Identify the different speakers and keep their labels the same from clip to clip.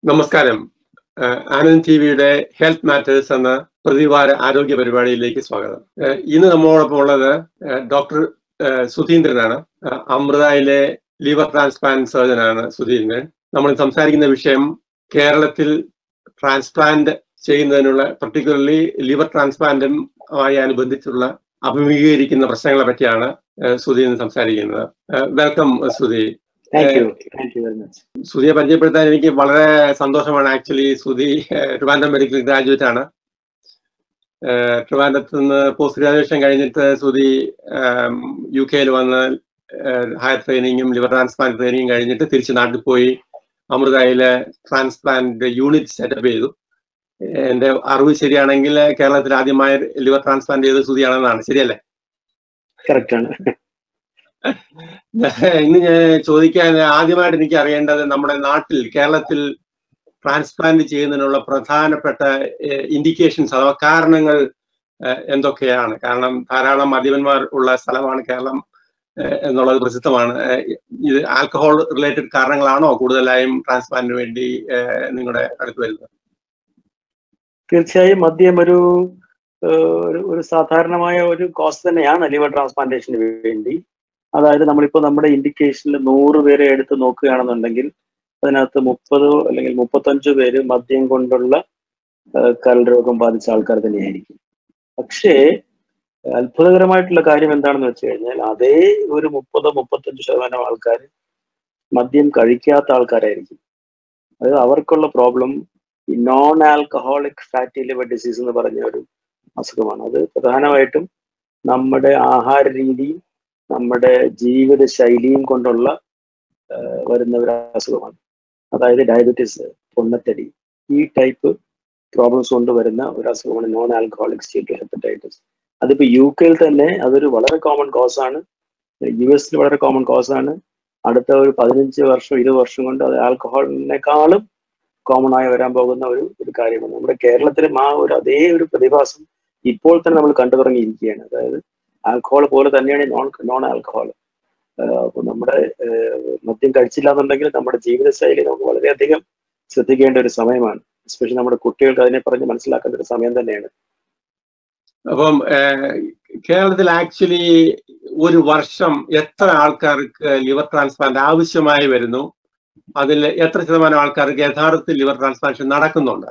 Speaker 1: നമസ്കാരം ഏഹ് ആനന്ദ് ടി വിയുടെ ഹെൽത്ത് മാറ്റേഴ്സ് എന്ന പ്രതിവാര ആരോഗ്യ പരിപാടിയിലേക്ക് സ്വാഗതം ഏഹ് ഇന്ന് നമ്മോടൊപ്പം ഉള്ളത് ഏഹ് ഡോക്ടർ ഏഹ് സുധീന്ദ്രനാണ് ഏഹ് അമൃതയിലെ ലിവർ ട്രാൻസ്പ്ലാന്റ് സർജനാണ് സുധീന്ദ്രൻ നമ്മൾ സംസാരിക്കുന്ന വിഷയം കേരളത്തിൽ ട്രാൻസ്പ്ലാന്റ് ചെയ്യുന്നതിനുള്ള പർട്ടിക്കുലർലി ലിവർ ട്രാൻസ്പ്ലാന്റുമായി അനുബന്ധിച്ചുള്ള അഭിമുഖീകരിക്കുന്ന പ്രശ്നങ്ങളെ പറ്റിയാണ് ഏഹ് സുധീന്ദ്രൻ സംസാരിക്കുന്നത് welcome Sudhi
Speaker 2: thank you thank you very much
Speaker 1: സുധിയെ പരിചയപ്പെടുത്താൻ എനിക്ക് വളരെ സന്തോഷമാണ് ആക്ച്വലി സുധി ഏഹ് ട്രിവാൻഡ്രം മെഡിക്കൽ ഗ്രാജുവേറ്റ് ആണ് ഏഹ് ട്രിവാൻഡ്രത്ത് നിന്ന് പോസ്റ്റ് ഗ്രാജുവേഷൻ കഴിഞ്ഞിട്ട് സുധി യു കെയിൽ വന്ന് ഹയർ ട്രെയിനിങ്ങും ലിവർ ട്രാൻസ്പ്ലാന്റ് ട്രെയിനിങ്ങും കഴിഞ്ഞിട്ട് തിരിച്ച് നാട്ടിൽ പോയി അമൃതയിലെ ട്രാൻസ്പ്ലാന്റ് യൂണിറ്റ് സെറ്റപ്പ് ചെയ്തു എന്റെ അറിവ് ശരിയാണെങ്കിൽ കേരളത്തിൽ ആദ്യമായി ലിവർ ട്രാൻസ്പ്ലാന്റ് ചെയ്ത സുധിയാണെന്നാണ് ശരിയല്ലേ
Speaker 2: കറക്റ്റ് ആണ്
Speaker 1: ഇന്ന് ഞാൻ ചോദിക്കാൻ ആദ്യമായിട്ട് എനിക്ക് അറിയേണ്ടത് നമ്മുടെ നാട്ടിൽ കേരളത്തിൽ ട്രാൻസ്പ്ലാന്റ് ചെയ്യുന്നതിനുള്ള പ്രധാനപ്പെട്ട ഇൻഡിക്കേഷൻസ് അഥവാ കാരണങ്ങൾ ഏഹ്, എന്തൊക്കെയാണ് കാരണം ധാരാളം മദ്യപന്മാർ ഉള്ള സ്ഥലമാണ് കേരളം ഏഹ്, എന്നുള്ളത് പ്രസിദ്ധമാണ് ഏഹ്, ഇത് ആൽക്കഹോൾ റിലേറ്റഡ് കാരണങ്ങളാണോ കൂടുതലായും ട്രാൻസ്പ്ലാന്റിന് വേണ്ടി ഏഹ്, നിങ്ങളുടെ അടുത്ത് വരുന്നത്
Speaker 2: തീർച്ചയായും മദ്യം ഒരു ഏഹ്, ഒരു ഒരു സാധാരണമായ ഒരു കോസ്റ്റ് തന്നെയാണ് ലിവർ ട്രാൻസ്പ്ലാന്റേഷന് വേണ്ടി അതായത് നമ്മളിപ്പോൾ നമ്മുടെ ഇൻഡിക്കേഷനിൽ നൂറ് പേരെ എടുത്ത് നോക്കുകയാണെന്നുണ്ടെങ്കിൽ അതിനകത്ത് മുപ്പതോ അല്ലെങ്കിൽ മുപ്പത്തഞ്ചോ പേര് മദ്യം കൊണ്ടുള്ള ഏഹ്, കരൾ രോഗം ബാധിച്ച ആൾക്കാർ തന്നെയായിരിക്കും പക്ഷേ അത്ഭുതകരമായിട്ടുള്ള കാര്യം എന്താണെന്ന് വെച്ച് കഴിഞ്ഞാൽ അതേ ഒരു മുപ്പതോ മുപ്പത്തഞ്ച് ശതമാനം ആൾക്കാർ മദ്യം കഴിക്കാത്ത ആൾക്കാരായിരിക്കും അത് അവർക്കുള്ള പ്രോബ്ലം ഈ non alcoholic fatty liver disease എന്ന് പറഞ്ഞ ഒരു അസുഖമാണ് അത് പ്രധാനമായിട്ടും നമ്മുടെ ആഹാര രീതിയും നമ്മുടെ ജീവിത ശൈലിയും കൊണ്ടുള്ള ആ, വരുന്ന ഒരു അസുഖമാണ് അതായത് ഡയബറ്റീസ് പൊണ്ണത്തടി ഈ ടൈപ്പ് പ്രോബ്ലംസ് കൊണ്ട് വരുന്ന ഒരു അസുഖമാണ് നോൺ ആൽക്കഹോളിക് സ്റ്റേറ്റ് ഹെപ്പറ്റൈറ്റിസ് അതിപ്പോ യു കെയിൽ തന്നെ അതൊരു വളരെ കോമൺ കോസ് ആണ് യു എസിൽ വളരെ കോമൺ കോസ് ആണ് അടുത്ത ഒരു പതിനഞ്ച് വർഷം ഇരുപത് വർഷം കൊണ്ട് അത് ആൽക്കഹോളിനേക്കാളും കോമൺ ആയി വരാൻ പോകുന്ന ഒരു ഒരു കാര്യമാണ് നമ്മുടെ കേരളത്തിലും ആ ഒരു അതേ ഒരു പ്രതിഭാസം ഇപ്പോൾ തന്നെ നമ്മൾ കണ്ടു തുടങ്ങിയിരിക്കുകയാണ് അതായത് ആൽക്കഹോൾ പോലെ തന്നെയാണ് നോൺ നോൺ ആൽക്കഹോൾ അപ്പൊ നമ്മുടെ ആഹ് മദ്യം കഴിച്ചില്ല എന്നുണ്ടെങ്കിൽ നമ്മുടെ ജീവിതശൈലി നമുക്ക് വളരെയധികം ശ്രദ്ധിക്കേണ്ട ഒരു സമയമാണ് എസ്പെഷ്യലി നമ്മുടെ കുട്ടികൾക്ക് അതിനെ പറഞ്ഞ് മനസ്സിലാക്കേണ്ട ഒരു സമയം തന്നെയാണ്
Speaker 1: അപ്പം ഏഹ്, കേരളത്തിൽ ആക്ച്വലി ഒരു വർഷം എത്ര ആൾക്കാർക്ക് ലിവർ ട്രാൻസ്പ്ലാന്റ് ആവശ്യമായി വരുന്നു അതിൽ എത്ര ശതമാനം ആൾക്കാർക്ക് യഥാർത്ഥത്തിൽ ലിവർ ട്രാൻസ്പ്ലാന്റേഷൻ നടക്കുന്നുണ്ട്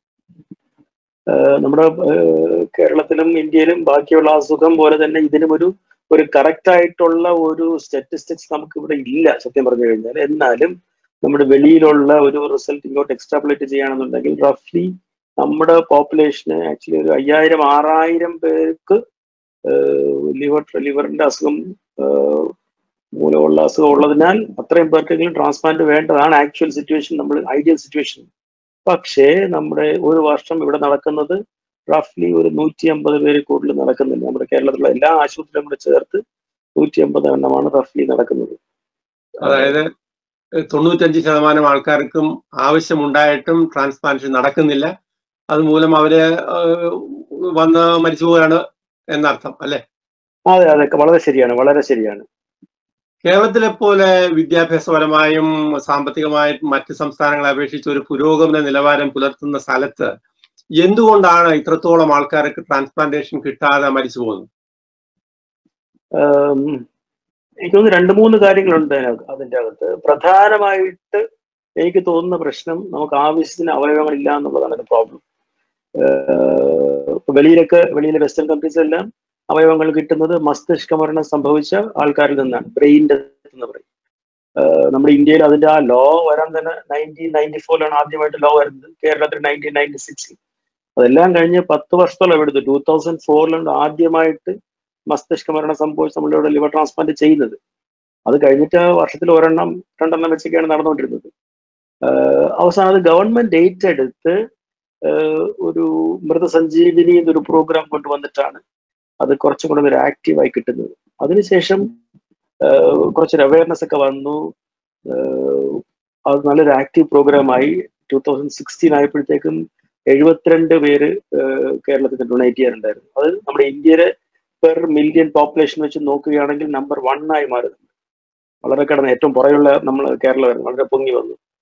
Speaker 2: ആഹ് നമ്മുടെ ആഹ് കേരളത്തിലും ഇന്ത്യയിലും ബാക്കിയുള്ള അസുഖം പോലെ തന്നെ ഇതിനും ഒരു ഒരു കറക്റ്റ് ആയിട്ടുള്ള ഒരു സ്റ്റാറ്റിസ്റ്റിക്സ് നമുക്ക് ഇവിടെ ഇല്ല സത്യം പറഞ്ഞു കഴിഞ്ഞാൽ എന്നാലും നമ്മുടെ വെളിയിലുള്ള ഒരു റിസൾട്ട് ഇങ്ങോട്ട് എക്സ്ട്രാപ്പുലേറ്റ് ചെയ്യുകയാണെന്നുണ്ടെങ്കിൽ റഫ്ലി നമ്മുടെ പോപ്പുലേഷന് ആക്ച്വലി ഒരു അയ്യായിരം ആറായിരം പേർക്ക് ലിവർ ലിവറിന്റെ അസുഖം ആഹ് മൂലമുള്ള അസുഖം ഉള്ളതിനാൽ അത്രയും പേർക്കെങ്കിലും ട്രാൻസ്പ്ലാന്റ് വേണ്ടതാണ് ആക്ച്വൽ സിറ്റുവേഷൻ നമ്മൾ ഐഡിയൽ സിറ്റുവേഷൻ പക്ഷേ നമ്മുടെ ഒരു വർഷം ഇവിടെ നടക്കുന്നത് റഫ്ലി ഒരു നൂറ്റി അമ്പത് പേര് കൂടുതൽ നടക്കുന്നില്ല നമ്മുടെ കേരളത്തിലുള്ള എല്ലാ ആശുപത്രികളും കൂടെ ചേർത്ത് നൂറ്റി അമ്പത് എണ്ണമാണ് റഫ്ലി നടക്കുന്നത്
Speaker 1: അതായത് തൊണ്ണൂറ്റഞ്ച് ശതമാനം ആൾക്കാർക്കും ആവശ്യമുണ്ടായിട്ടും ട്രാൻസ്പ്ലാന്റേഷൻ നടക്കുന്നില്ല അതുമൂലം അവര് ഏഹ്, വന്ന് മരിച്ചു പോവുകയാണ് എന്നർത്ഥം അല്ലെ
Speaker 2: അതെ അതെ വളരെ ശരിയാണ് വളരെ ശരിയാണ്
Speaker 1: കേരളത്തിലെ പോലെ വിദ്യാഭ്യാസപരമായും സാമ്പത്തികമായും മറ്റ് സംസ്ഥാനങ്ങളെ അപേക്ഷിച്ച് ഒരു പുരോഗമന നിലവാരം പുലർത്തുന്ന സ്ഥലത്ത് എന്തുകൊണ്ടാണ് ഇത്രത്തോളം ആൾക്കാർക്ക് ട്രാൻസ്പ്ലാന്റേഷൻ കിട്ടാതെ മരിച്ചു പോകുന്നത്
Speaker 2: ആം, എനിക്ക് തോന്നുന്നു രണ്ട് മൂന്ന് കാര്യങ്ങളുണ്ട് അതിനകത്ത് അതിന്റെ അകത്ത് പ്രധാനമായിട്ട് എനിക്ക് തോന്നുന്ന പ്രശ്നം നമുക്ക് ആവശ്യത്തിന് അവയവങ്ങളില്ല എന്നുള്ളതാണ് ഒരു പ്രോബ്ലം വെളിയിലൊക്കെ വെളിയിലെ വെസ്റ്റേൺ കൺട്രീസ് എല്ലാം അവയവങ്ങൾ കിട്ടുന്നത് മസ്തിഷ്ക മരണം സംഭവിച്ച ആൾക്കാരിൽ നിന്നാണ് ബ്രെയിൻ്റെ എന്ന് പറയും ആഹ് നമ്മുടെ ഇന്ത്യയിൽ അതിന്റെ ആ ലോ വരാൻ തന്നെ നയൻറ്റീൻ നയൻറ്റി ഫോറിലാണ് ആദ്യമായിട്ട് ലോ വരുന്നത് കേരളത്തിൽ നയൻറ്റീൻ നയൻറ്റി സിക്സിൽ അതെല്ലാം കഴിഞ്ഞ് പത്ത് വർഷത്തോളം എടുത്തു ടൂ തൗസൻഡ് ഫോറിലാണ് ആദ്യമായിട്ട് മസ്തിഷ്ക മരണം സംഭവിച്ച് നമ്മളിവിടെ ലിവർ ട്രാൻസ്പ്ലാന്റ് ചെയ്യുന്നത് അത് കഴിഞ്ഞിട്ട് വർഷത്തിൽ ഒരെണ്ണം രണ്ടെണ്ണം വെച്ചൊക്കെയാണ് നടന്നുകൊണ്ടിരുന്നത് ആഹ് അവസാനം അത് ഗവൺമെന്റ് ഏറ്റെടുത്ത് ആഹ് ഒരു മൃതസഞ്ജീവിനി എന്നൊരു പ്രോഗ്രാം കൊണ്ടുവന്നിട്ടാണ് അത് കുറച്ചും കൂടെ ഒരു ആക്റ്റീവായി കിട്ടുന്നത് അതിനുശേഷം ആഹ് കുറച്ചൊരു അവയർനെസ് ഒക്കെ വന്നു ആഹ് അത് നല്ലൊരു ആക്റ്റീവ് പ്രോഗ്രാമായി ടൂ തൗസൻഡ് സിക്സ്റ്റീൻ ആയപ്പോഴത്തേക്കും എഴുപത്തിരണ്ട് പേര് ആഹ് കേരളത്തിൽ ഡൊണേറ്റ് ചെയ്യാറുണ്ടായിരുന്നു അത് നമ്മുടെ ഇന്ത്യയിലെ പെർ മില്യൺ പോപ്പുലേഷൻ വെച്ച് നോക്കുകയാണെങ്കിൽ നമ്പർ വൺ ആയി മാറുന്നുണ്ട് വളരെ കടന്ന് ഏറ്റവും പുറയുള്ള നമ്മൾ കേരളമായിരുന്നു വളരെ പൊങ്ങി വന്നു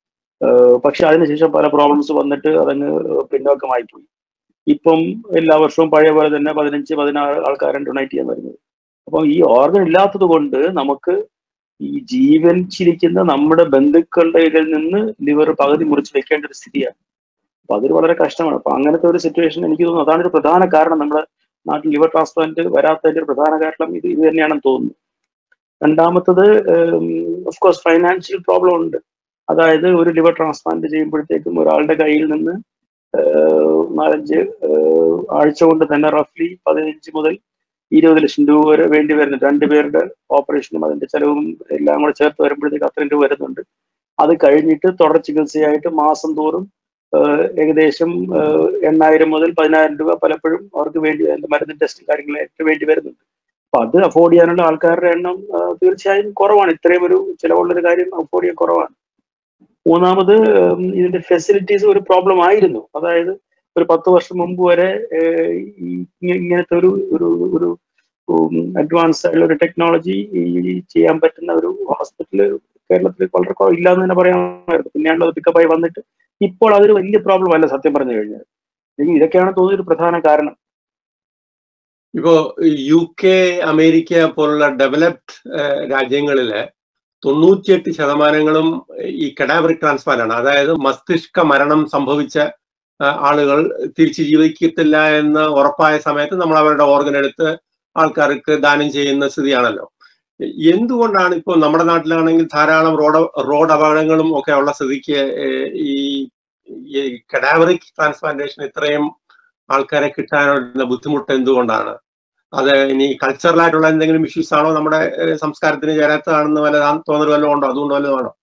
Speaker 2: ഏഹ് പക്ഷെ അതിനുശേഷം പല പ്രോബ്ലംസ് വന്നിട്ട് അതങ്ങ് പിന്നോക്കമായി പോയി ഇപ്പം എല്ലാ വർഷവും പഴയ പോലെ തന്നെ പതിനഞ്ച് പതിനാറ് ആൾക്കാരാണ് ഡൊണേറ്റ് ചെയ്യാൻ വരുന്നത് അപ്പം ഈ ഓർഗൻ ഇല്ലാത്തത് കൊണ്ട് നമുക്ക് ഈ ജീവിച്ചിരിക്കുന്ന നമ്മുടെ ബന്ധുക്കളുടെ ഇതിൽ നിന്ന് ലിവർ പകുതി മുറിച്ച് വെക്കേണ്ട ഒരു സ്ഥിതിയാണ് അപ്പൊ അതൊരു വളരെ കഷ്ടമാണ് അപ്പൊ അങ്ങനത്തെ ഒരു സിറ്റുവേഷൻ എനിക്ക് തോന്നുന്നു അതാണ് ഒരു പ്രധാന കാരണം നമ്മുടെ നാട്ടിൽ ലിവർ ട്രാൻസ്പ്ലാന്റ് വരാത്തതിന്റെ ഒരു പ്രധാന കാരണം ഇത് ഇത് തന്നെയാണെന്ന് തോന്നുന്നു രണ്ടാമത്തത് ഓഫ് കോഴ്സ് ഫൈനാൻഷ്യൽ പ്രോബ്ലം ഉണ്ട് അതായത് ഒരു ലിവർ ട്രാൻസ്പ്ലാന്റ് ചെയ്യുമ്പോഴത്തേക്കും ഒരാളുടെ കയ്യിൽ നിന്ന് ഏഹ് നാലഞ്ച് ഏഹ് ആഴ്ച കൊണ്ട് തന്നെ റഫ്ലി പതിനഞ്ച് മുതൽ ഇരുപത് ലക്ഷം രൂപ വരെ വേണ്ടി വരുന്നുണ്ട് രണ്ടുപേരുടെ ഓപ്പറേഷനും അതിന്റെ ചെലവും എല്ലാം കൂടെ ചേർത്ത് വരുമ്പോഴത്തേക്ക് അത്രയും രൂപ വരുന്നുണ്ട് അത് കഴിഞ്ഞിട്ട് തുടർ ചികിത്സയായിട്ട് മാസം തോറും ഏഹ് ഏകദേശം ഏഹ് എണ്ണായിരം മുതൽ പതിനായിരം രൂപ പലപ്പോഴും അവർക്ക് വേണ്ടി അതിന്റെ മരുന്ന് ടെസ്റ്റ് കാര്യങ്ങളായിട്ട് വേണ്ടി വരുന്നുണ്ട് അപ്പൊ അത് അഫോർഡ് ചെയ്യാനുള്ള ആൾക്കാരുടെ എണ്ണം ഏഹ് തീർച്ചയായും കുറവാണ് ഇത്രയും ഒരു ചിലവുള്ളൊരു കാര്യം അഫോർഡ് ചെയ്യാൻ കുറവാണ് മൂന്നാമത് ഉം, ഇതിന്റെ ഫെസിലിറ്റീസ് ഒരു പ്രോബ്ലം ആയിരുന്നു അതായത് ഒരു പത്ത് വർഷം മുമ്പ് വരെ ഏഹ്, ഈ ഇങ്ങ- ഇങ്ങനത്തെ ഒരു ഒരു ഒരു അഡ്വാൻസ് ആയിട്ടുള്ള ഒരു ടെക്നോളജി ഈ ചെയ്യാൻ പറ്റുന്ന ഒരു ഹോസ്പിറ്റൽ കേരളത്തിൽ വളരെ കുറവ് ഇല്ലാന്ന് തന്നെ പറയാമായിരുന്നു പിന്നെയാണല്ലോ അത് പിക്കപ്പായി വന്നിട്ട് ഇപ്പോൾ അതൊരു വലിയ പ്രോബ്ലം അല്ല സത്യം പറഞ്ഞു കഴിഞ്ഞാൽ എനിക്ക് ഇതൊക്കെയാണ് തോന്നിയ ഒരു പ്രധാന കാരണം
Speaker 1: ഇപ്പോ യു കെ അമേരിക്ക പോലുള്ള ഡെവലപ്ഡ് രാജ്യങ്ങളില് തൊണ്ണൂറ്റിയെട്ട് ശതമാനങ്ങളും ഈ കഡാവറിക് ട്രാൻസ്പ്ലാന്റ് ആണ് അതായത് മസ്തിഷ്ക മരണം സംഭവിച്ച ആ, ആളുകൾ തിരിച്ചു ജീവിക്കത്തില്ല എന്ന് ഉറപ്പായ സമയത്ത് നമ്മൾ അവരുടെ ഓർഗൻ എടുത്ത് ആൾക്കാർക്ക് ദാനം ചെയ്യുന്ന സ്ഥിതിയാണല്ലോ എന്തുകൊണ്ടാണ് ഇപ്പോൾ നമ്മുടെ നാട്ടിലാണെങ്കിൽ ധാരാളം റോഡ് റോഡ് അപകടങ്ങളും ഒക്കെ ഉള്ള സ്ഥിതിക്ക് ഏഹ്, ഈ ഈ കഡാവറിക് ട്രാൻസ്പ്ലാന്റേഷൻ ഇത്രയും ആൾക്കാരെ കിട്ടാനുള്ള ബുദ്ധിമുട്ട് എന്തുകൊണ്ടാണ് അത് ഇനി കൾച്ചറൽ ആയിട്ടുള്ള എന്തെങ്കിലും ഇഷ്യൂസ് ആണോ നമ്മുടെ ഏഹ്, സംസ്കാരത്തിന് ചേരാത്തതാണെന്ന് വല്ല തോന്നൽ വല്ലതും ഉണ്ടോ അതുകൊണ്ട് വല്ലതുമാണോ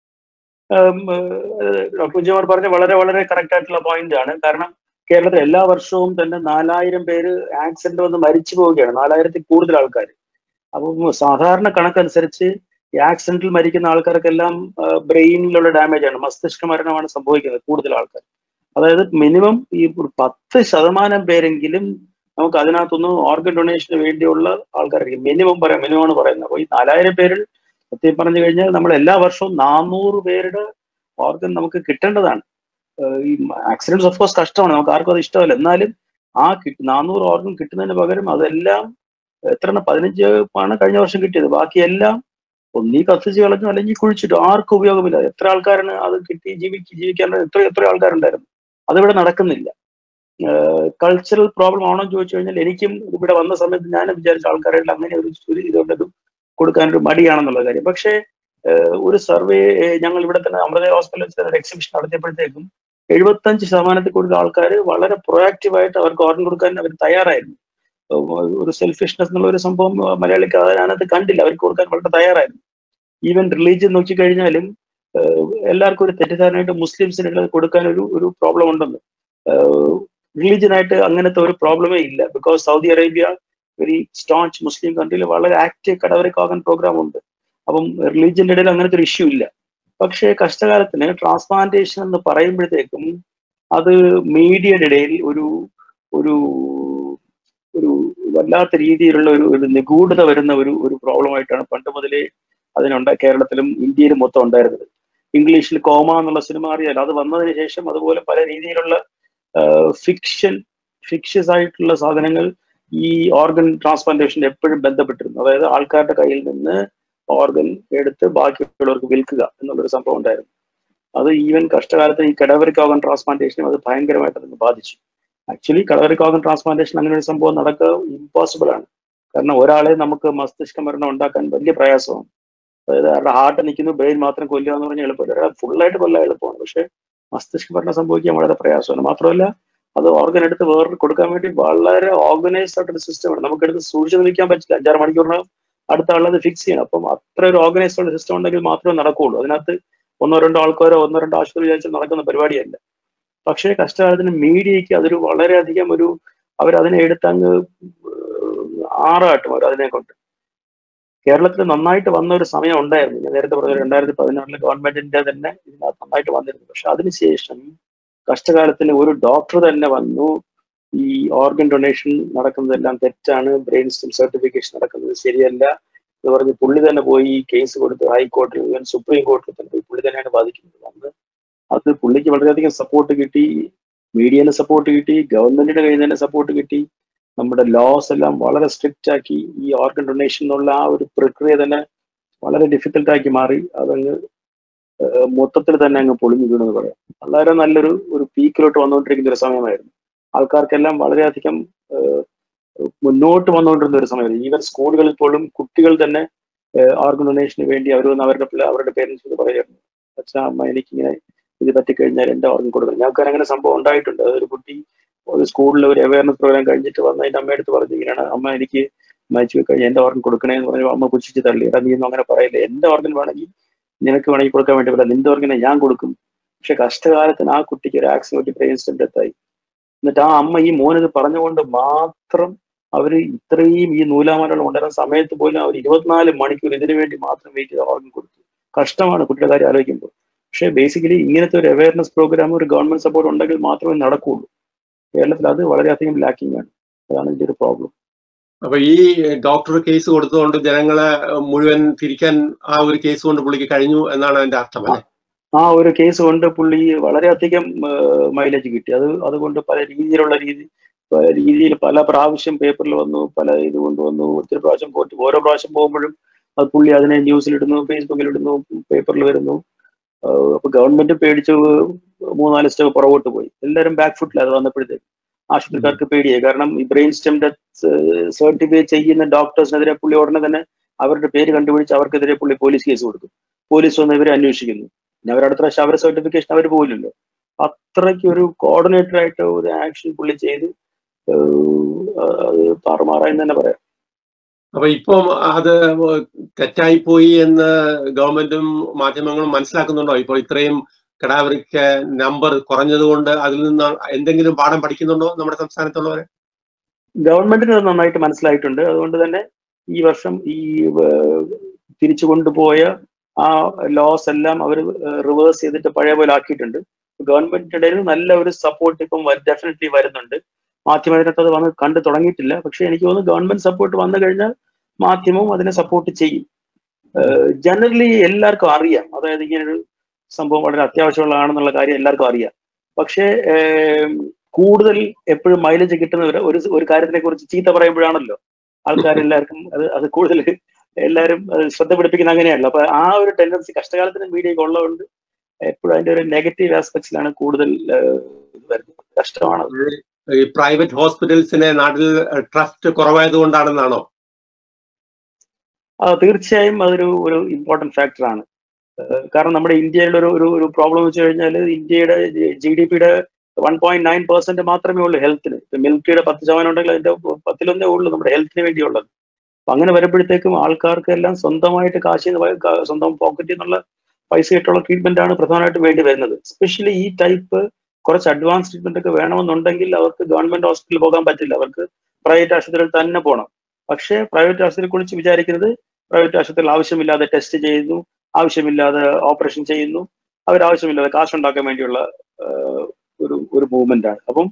Speaker 2: ഡോക്ടർ കുഞ്ചുമാർ പറഞ്ഞ വളരെ വളരെ കറക്റ്റ് ആയിട്ടുള്ള പോയിന്റ് ആണ് കാരണം കേരളത്തിൽ എല്ലാ വർഷവും തന്നെ നാലായിരം പേര് ആക്സിഡന്റ് വന്ന് മരിച്ചു പോവുകയാണ് നാലായിരത്തിൽ കൂടുതൽ ആൾക്കാർ അപ്പം സാധാരണ കണക്കനുസരിച്ച് ഈ ആക്സിഡന്റിൽ മരിക്കുന്ന ആൾക്കാർക്കെല്ലാം ബ്രെയിനിലുള്ള ഡാമേജ് ആണ് മസ്തിഷ്ക മരണമാണ് സംഭവിക്കുന്നത് കൂടുതൽ ആൾക്കാർ അതായത് മിനിമം ഈ ഒരു പത്ത് ശതമാനം പേരെങ്കിലും നമുക്ക് അതിനകത്തൊന്ന് ഓർഗൻ ഡൊണേഷന് വേണ്ടിയുള്ള ആൾക്കാരായിരിക്കും മിനിമം പറയാം മിനിമം ആണ് പറയുന്നത് അപ്പോൾ ഈ നാലായിരം പേരിൽ സത്യം പറഞ്ഞു കഴിഞ്ഞാൽ നമ്മൾ എല്ലാ വർഷവും നാനൂറ് പേരുടെ ഓർഗൻ നമുക്ക് കിട്ടേണ്ടതാണ് ഏഹ് ഈ ആക്സിഡൻസ് ഓഫ് കോഴ്സ് കഷ്ടമാണ് നമുക്ക് ആർക്കും അത് ഇഷ്ടമല്ല എന്നാലും ആ കിട്ടി നാനൂറ് ഓർഗൻ കിട്ടുന്നതിന് പകരം അതെല്ലാം എത്ര പതിനഞ്ച് ആണ് കഴിഞ്ഞ വർഷം കിട്ടിയത് ബാക്കിയെല്ലാം ഒന്നീ കത്തിച്ച് കളഞ്ഞു അല്ലെങ്കിൽ കുഴിച്ചിട്ടു ആർക്കും ഉപയോഗമില്ല എത്ര ആൾക്കാരാണ് അത് കിട്ടി ജീവിക്ക് ജീവിക്കാൻ എത്ര എത്ര ആൾക്കാരുണ്ടായിരുന്നു അതിവിടെ നടക്കുന്നില്ല കൾച്ചറൽ പ്രോബ്ലം ആണോ എന്ന് ചോദിച്ചു കഴിഞ്ഞാൽ എനിക്കും ഇവിടെ വന്ന സമയത്ത് ഞാൻ വിചാരിച്ച ആൾക്കാരെല്ലാം അങ്ങനെ ഒരു ഒരു ഇതുകൊണ്ടൊരു കൊടുക്കാനൊരു മടിയാണെന്നുള്ള കാര്യം പക്ഷേ ഏഹ് ഒരു സർവേ ഞങ്ങൾ ഇവിടെ തന്നെ അമൃത ഹോസ്പിറ്റലിൽ വെച്ച് ഒരു എക്സിബിഷൻ നടത്തിയപ്പോഴത്തേക്കും എഴുപത്തഞ്ച് ശതമാനത്തിൽ കൂടുതൽ ആൾക്കാർ വളരെ പ്രൊയാക്റ്റീവായിട്ട് അവർക്ക് ഓർഡർ കൊടുക്കാൻ അവർ തയ്യാറായിരുന്നു ഏഹ് ഒരു സെൽഫിഷ്നെസ് എന്നുള്ള ഒരു സംഭവം മലയാളിക്ക് അതിനകത്ത് കണ്ടില്ല അവർക്ക് കൊടുക്കാൻ വളരെ തയ്യാറായിരുന്നു ഈവൻ റിലീജിയൻ നോക്കിക്കഴിഞ്ഞാലും ഏഹ് എല്ലാവർക്കും ഒരു തെറ്റിദ്ധാരണയായിട്ട് മുസ്ലിംസിന് കൊടുക്കാൻ ഒരു ഒരു പ്രോബ്ലം ഉണ്ടെന്ന് റിലീജിയനായിട്ട് അങ്ങനത്തെ ഒരു പ്രോബ്ലമേ ഇല്ല because Saudi Arabia very staunch Muslim കൺട്രിയിൽ വളരെ ആക്റ്റീവ് കടവരക്ക് ആകാൻ പ്രോഗ്രാം ഉണ്ട് അപ്പം റിലീജിയന്റെ ഇടയിൽ അങ്ങനത്തെ ഒരു ഇഷ്യൂ ഇല്ല പക്ഷേ കഷ്ടകാലത്തിന് ട്രാൻസ്പ്ലാന്റേഷൻ എന്ന് പറയുമ്പോഴത്തേക്കും അത് മീഡിയയുടെ ഇടയിൽ ഒരു ഒരു ഒരു വല്ലാത്ത രീതിയിലുള്ള ഒരു ഒരു നിഗൂഢത വരുന്ന ഒരു ഒരു പ്രോബ്ലമായിട്ടാണ് പണ്ട് മുതലേ അതിനുണ്ട കേരളത്തിലും ഇന്ത്യയിലും മൊത്തം ഉണ്ടായിരുന്നത് ഇംഗ്ലീഷിൽ കോമ എന്നുള്ള സിനിമ അറിയാലോ അത് വന്നതിന് ശേഷം അതുപോലെ പല രീതിയിലുള്ള ഫിക്ഷൻ ഫിക്ഷസ് ആയിട്ടുള്ള സാധനങ്ങൾ ഈ ഓർഗൻ ട്രാൻസ്പ്ലാന്റേഷൻ എപ്പോഴും ബന്ധപ്പെട്ടിരുന്നു അതായത് ആൾക്കാരുടെ കയ്യിൽ നിന്ന് ഓർഗൻ എടുത്ത് ബാക്കിയുള്ളവർക്ക് വിൽക്കുക എന്നുള്ളൊരു സംഭവം ഉണ്ടായിരുന്നു അത് ഈവൻ കഷ്ടകാലത്ത് ഈ കടവരിക് ഓർഗൻ ട്രാൻസ്പ്ലാന്റേഷനും അത് ഭയങ്കരമായിട്ട് അതിന് ബാധിച്ചു ആക്ച്വലി കടവരിക് ഓർഗൻ ട്രാൻസ്പ്ലാന്റേഷൻ അങ്ങനെ ഒരു സംഭവം നടക്കുക ഇമ്പോസിബിൾ ആണ് കാരണം ഒരാളെ നമുക്ക് മസ്തിഷ്ക മരണം ഉണ്ടാക്കാൻ വലിയ പ്രയാസമാണ് അതായത് അവരുടെ ഹാർട്ട് നിൽക്കുന്നു ബ്രെയിൻ മാത്രം കൊല്ലുക എന്ന് പറഞ്ഞാൽ എളുപ്പമില്ല ഒരാൾ ഫുള്ളായിട്ട് കൊല്ലാൻ എളുപ്പമാണ് പക്ഷേ മസ്തിഷ്ക മരണം സംഭവിക്കാൻ വളരെ പ്രയാസമാണ് മാത്രമല്ല അത് ഓർഗൻ എടുത്ത് വേറെ കൊടുക്കാൻ വേണ്ടി വളരെ ഓർഗനൈസ്ഡ് ആയിട്ടൊരു സിസ്റ്റമാണ് നമുക്കെടുത്ത് സൂക്ഷിച്ച് നിൽക്കാൻ പറ്റില്ല അഞ്ചാറ് മണിക്കൂറിനകം അടുത്ത ആളത് ഫിക്സ് ചെയ്യണം അപ്പം അത്ര ഒരു ഓർഗനൈസ്ഡ് ആയിട്ട് സിസ്റ്റം ഉണ്ടെങ്കിൽ മാത്രമേ നടക്കുകയുള്ളൂ അതിനകത്ത് ഒന്നോ രണ്ടോ ആൾക്കാരോ ഒന്നോ രണ്ടോ ആശുപത്രി വിചാരിച്ചാൽ നടക്കുന്ന പരിപാടിയല്ല പക്ഷേ കഷ്ടകാലത്തിന് മീഡിയയ്ക്ക് അതൊരു വളരെയധികം ഒരു അവരതിനെ എടുത്തങ്ങ് ആറാട്ടും അവർ അതിനെ കൊണ്ട് കേരളത്തിൽ നന്നായിട്ട് വന്ന ഒരു സമയം ഉണ്ടായിരുന്നു ഞാൻ നേരത്തെ പറഞ്ഞ രണ്ടായിരത്തി പതിനാറിലെ ഗവൺമെന്റിന്റെ തന്നെ ഇതിനകത്ത് നന്നായിട്ട് വന്നിരുന്നു പക്ഷെ അതിനുശേഷം കഷ്ടകാലത്തിന് ഒരു ഡോക്ടർ തന്നെ വന്നു ഈ ഓർഗൻ ഡൊണേഷൻ നടക്കുന്നതെല്ലാം തെറ്റാണ് ബ്രെയിൻ സ്റ്റെം സർട്ടിഫിക്കേഷൻ നടക്കുന്നത് ശരിയല്ല എന്ന് പറഞ്ഞ് പുള്ളി തന്നെ പോയി കേസ് കൊടുത്ത് ഹൈക്കോടതിയിൽ സുപ്രീം കോടതിയിൽ തന്നെ പോയി പുള്ളി തന്നെയാണ് ബാധിക്കുന്നത് അന്ന് അത് പുള്ളിക്ക് വളരെയധികം സപ്പോർട്ട് കിട്ടി മീഡിയയിലെ സപ്പോർട്ട് കിട്ടി ഗവൺമെന്റിന്റെ കയ്യിൽ നിന്ന് തന്നെ സപ്പോർട്ട് കിട്ടി നമ്മുടെ ലോസ് എല്ലാം വളരെ സ്ട്രിക്റ്റ് ആക്കി ഈ ഓർഗൻ ഡൊണേഷൻ എന്നുള്ള ആ ഒരു പ്രക്രിയ തന്നെ വളരെ ഡിഫിക്കൽട്ട് ആക്കി മാറി അതങ്ങ് ഏഹ് മൊത്തത്തിൽ തന്നെ അങ്ങ് പൊളിഞ്ഞു വീണെന്ന് പറയാം വളരെ നല്ലൊരു ഒരു പീക്കിലോട്ട് വന്നുകൊണ്ടിരിക്കുന്ന ഒരു സമയമായിരുന്നു ആൾക്കാർക്കെല്ലാം വളരെയധികം ഏഹ് മുന്നോട്ട് വന്നുകൊണ്ടിരുന്ന ഒരു സമയമായിരുന്നു ഈവൻ സ്കൂളുകളിൽ പോലും കുട്ടികൾ തന്നെ ഓർഗൻ ഡൊണേഷന് വേണ്ടി അവർ വന്ന് അവരുടെ പിള്ളേ അവരുടെ പേരൻസിനോട് പറയായിരുന്നു അച്ഛാ അമ്മ എനിക്കിങ്ങനെ ഇത് പറ്റിക്കഴിഞ്ഞാൽ എന്റെ ഓർഗൻ കൊടുക്കണം ഞങ്ങൾക്ക് അങ്ങനെ സംഭവം ഉണ്ടായിട്ടുണ്ട് അതൊരു കുട്ടി ഒരു സ്കൂളിൽ ഒരു അവയർനെസ് പ്രോഗ്രാം കഴിഞ്ഞിട്ട് വന്ന് അതിന്റെ അമ്മയടുത്ത് പറഞ്ഞു ഇങ്ങനെയാണ് അമ്മ എനിക്ക് മരിച്ചു കഴിഞ്ഞാൽ എന്റെ ഓർഗൻ കൊടുക്കണേ എന്ന് പറഞ്ഞു അമ്മ പുച്ഛിച്ച് തള്ളി എടാ നീ ഒന്നും അങ്ങനെ പറയില്ല എന്റെ ഓർഗൻ വേണമെങ്കിൽ നിനക്ക് വേണമെങ്കിൽ കൊടുക്കാൻ വേണ്ടി പറ്റില്ല നിന്റെ ഓർഗനെ ഞാൻ കൊടുക്കും പക്ഷെ കഷ്ടകാലത്തിന് ആ കുട്ടിക്ക് ഒരു ആക്സിഡന്റ് ബ്രെയിൻ സ്റ്റെന്റ് എത്തായി എന്നിട്ട് ആ അമ്മ ഈ മോനിത് പറഞ്ഞുകൊണ്ട് മാത്രം അവര് ഇത്രയും ഈ നൂലാമാലകൾ കൊണ്ടുവരുന്ന സമയത്ത് പോലും അവർ ഇരുപത്തിനാല് മണിക്കൂർ ഇതിനു വേണ്ടി മാത്രം വെയിറ്റ് ചെയ്ത് ഓർഗൻ കൊടുത്തു കഷ്ടമാണ് കുട്ടിയുടെ കാര്യം ആലോചിക്കുമ്പോൾ പക്ഷേ ബേസിക്കലി ഇങ്ങനത്തെ ഒരു അവയർനെസ് പ്രോഗ്രാം ഒരു ഗവൺമെന്റ് സപ്പോർട്ട് ഉണ്ടെങ്കിൽ മാത്രമേ നടക്കുകയുള്ളൂ കേരളത്തിൽ അത് വളരെയധികം ലാക്കിംഗ് ആണ് അതാണ് ഇതിന്റെ ഒരു പ്രോബ്ലം
Speaker 1: അപ്പൊ ഈ ഡോക്ടർ കേസ് കൊടുത്തുകൊണ്ട് ജനങ്ങളെ മുഴുവൻ തിരിക്കാൻ ആ ഒരു കേസ് കൊണ്ട് പുള്ളിക്ക് കഴിഞ്ഞു എന്നാണ് അതിന്റെ അർത്ഥം അല്ലെ
Speaker 2: ആ ഒരു കേസ് കൊണ്ട് പുള്ളി വളരെയധികം മൈലേജ് കിട്ടി അത് അതുകൊണ്ട് പല രീതിയിലുള്ള രീതി പല രീതിയിൽ പല പ്രാവശ്യം പേപ്പറിൽ വന്നു പല ഇത് കൊണ്ടുവന്നു ഒത്തിരി പ്രാവശ്യം പോയിട്ട് ഓരോ പ്രാവശ്യം പോകുമ്പോഴും അത് പുള്ളി അതിനെ ന്യൂസിലിടുന്നു ഫേസ്ബുക്കിലിടുന്നു പേപ്പറിൽ വരുന്നു ആഹ് അപ്പൊ ഗവൺമെന്റ് പേടിച്ച് മൂന്നാല് സ്റ്റെപ്പ് പുറകോട്ട് പോയി എല്ലാവരും ബാക്ക് ഫുട്ടിൽ അത് വന്നപ്പോഴത്തേക്ക് ആശുപത്രിക്കാർക്ക് പേടിയായി കാരണം ഈ ബ്രെയിൻ സ്റ്റെം ഡെത്ത് സർട്ടിഫൈ ചെയ്യുന്ന ഡോക്ടേഴ്സിനെതിരെ പുള്ളി ഉടനെ തന്നെ അവരുടെ പേര് കണ്ടുപിടിച്ച് അവർക്കെതിരെ പുള്ളി പോലീസ് കേസ് കൊടുക്കും പോലീസ് വന്ന് ഇവരെ അന്വേഷിക്കുന്നു പിന്നെ അവരടുത്ത പ്രാവശ്യം അവരുടെ സർട്ടിഫിക്കേഷൻ അവർ പോയില്ലല്ലോ അത്രയ്ക്ക് ഒരു കോർഡിനേറ്റർ ആയിട്ട് ഒരു ആക്ഷൻ പുള്ളി ചെയ്ത് അത് താറുമാറായി തന്നെ പറയാം
Speaker 1: അപ്പൊ ഇപ്പം അത് തെറ്റായി പോയി എന്ന് ഗവൺമെന്റും മാധ്യമങ്ങളും മനസ്സിലാക്കുന്നുണ്ടോ ഇപ്പോൾ ഇത്രയും കടാവറിക്ക് നമ്പർ കുറഞ്ഞത് കൊണ്ട് അതിൽ നിന്ന് എന്തെങ്കിലും പാഠം പഠിക്കുന്നുണ്ടോ നമ്മുടെ സംസ്ഥാനത്തുള്ളവരെ
Speaker 2: ഗവൺമെന്റിന് അത് നന്നായിട്ട് മനസ്സിലായിട്ടുണ്ട് അതുകൊണ്ട് തന്നെ ഈ വർഷം ഈ തിരിച്ചു കൊണ്ടുപോയ ആ ലോസ് എല്ലാം അവർ റിവേഴ്സ് ചെയ്തിട്ട് പഴയ പോലെ ആക്കിയിട്ടുണ്ട് ഗവൺമെന്റിന്റെ ഇടയിൽ നല്ല ഒരു സപ്പോർട്ട് ഇപ്പം ഡെഫിനറ്റ്ലി വരുന്നുണ്ട് മാധ്യമത്തിനകത്ത് അത് വന്ന് കണ്ടു തുടങ്ങിയിട്ടില്ല പക്ഷെ എനിക്ക് തോന്നുന്നു ഗവൺമെന്റ് സപ്പോർട്ട് വന്നു കഴിഞ്ഞാൽ മാധ്യമവും അതിനെ സപ്പോർട്ട് ചെയ്യും ജനറലി എല്ലാവർക്കും അറിയാം അതായത് ഇങ്ങനൊരു സംഭവം വളരെ അത്യാവശ്യമുള്ളതാണെന്നുള്ള കാര്യം എല്ലാവർക്കും അറിയാം പക്ഷേ കൂടുതൽ എപ്പോഴും മൈലേജ് കിട്ടുന്നവർ ഒരു ഒരു കാര്യത്തിനെ കുറിച്ച് ചീത്ത പറയുമ്പോഴാണല്ലോ ആൾക്കാരെല്ലാവർക്കും അത് അത് കൂടുതൽ എല്ലാവരും അത് ശ്രദ്ധ പിടിപ്പിക്കുന്ന അങ്ങനെയാണല്ലോ അപ്പൊ ആ ഒരു ടെൻഡൻസി കഷ്ടകാലത്തിന് മീഡിയയൊക്കെ ഉള്ളതുകൊണ്ട് എപ്പോഴും അതിന്റെ ഒരു നെഗറ്റീവ് ആസ്പെക്ട്സിലാണ് കൂടുതൽ വരുന്നത് കഷ്ടമാണ്
Speaker 1: ഈ പ്രൈവറ്റ് ഹോസ്പിറ്റൽസിനെ നാട്ടിൽ ട്രസ്റ്റ് കുറവായത് കൊണ്ടാണെന്നാണോ
Speaker 2: ആ തീർച്ചയായും അതൊരു ഒരു ഇമ്പോർട്ടന്റ് ഫാക്ടറാണ് കാരണം നമ്മുടെ ഇന്ത്യയിലെ ഒരു ഒരു ഒരു പ്രോബ്ലം വെച്ച് കഴിഞ്ഞാൽ ഇന്ത്യയുടെ ജി ഡി പിയുടെ വൺ പോയിന്റ് നയൻ പെർസെന്റ് മാത്രമേ ഉള്ളൂ ഹെൽത്തിന് മിൽക്കിയുടെ പത്ത് ശതമാനം ഉണ്ടെങ്കിൽ അതിന്റെ പത്തിലൊന്നേ ഉള്ളൂ നമ്മുടെ ഹെൽത്തിന് വേണ്ടിയുള്ളത് അപ്പൊ അങ്ങനെ വരുമ്പോഴത്തേക്കും ആൾക്കാർക്ക് എല്ലാം സ്വന്തമായിട്ട് കാശിൽ നിന്ന് സ്വന്തം പോക്കറ്റിൽ നിന്നുള്ള പൈസ ആയിട്ടുള്ള ട്രീറ്റ്മെന്റ് ആണ് പ്രധാനമായിട്ടും വേണ്ടി വരുന്നത് എസ്പെഷ്യലി ഈ ടൈപ്പ് കുറച്ച് അഡ്വാൻസ് ട്രീറ്റ്മെന്റ് ഒക്കെ വേണമെന്നുണ്ടെങ്കിൽ അവർക്ക് ഗവൺമെന്റ് ഹോസ്പിറ്റലിൽ പോകാൻ പറ്റില്ല അവർക്ക് പ്രൈവറ്റ് ആശുപത്രിയിൽ തന്നെ പോകണം പക്ഷേ പ്രൈവറ്റ് ആശുപത്രിയെ കുറിച്ച് വിചാരിക്കുന്നത് പ്രൈവറ്റ് ആശുപത്രിയിൽ ആവശ്യമില്ലാതെ ടെസ്റ്റ് ചെയ്യുന്നു ആവശ്യമില്ലാതെ ഓപ്പറേഷൻ ചെയ്യുന്നു അവർ ആവശ്യമില്ലാതെ കാശുണ്ടാക്കാൻ വേണ്ടിയുള്ള ഒരു ഒരു മൂവ്മെന്റ് ആണ് അപ്പം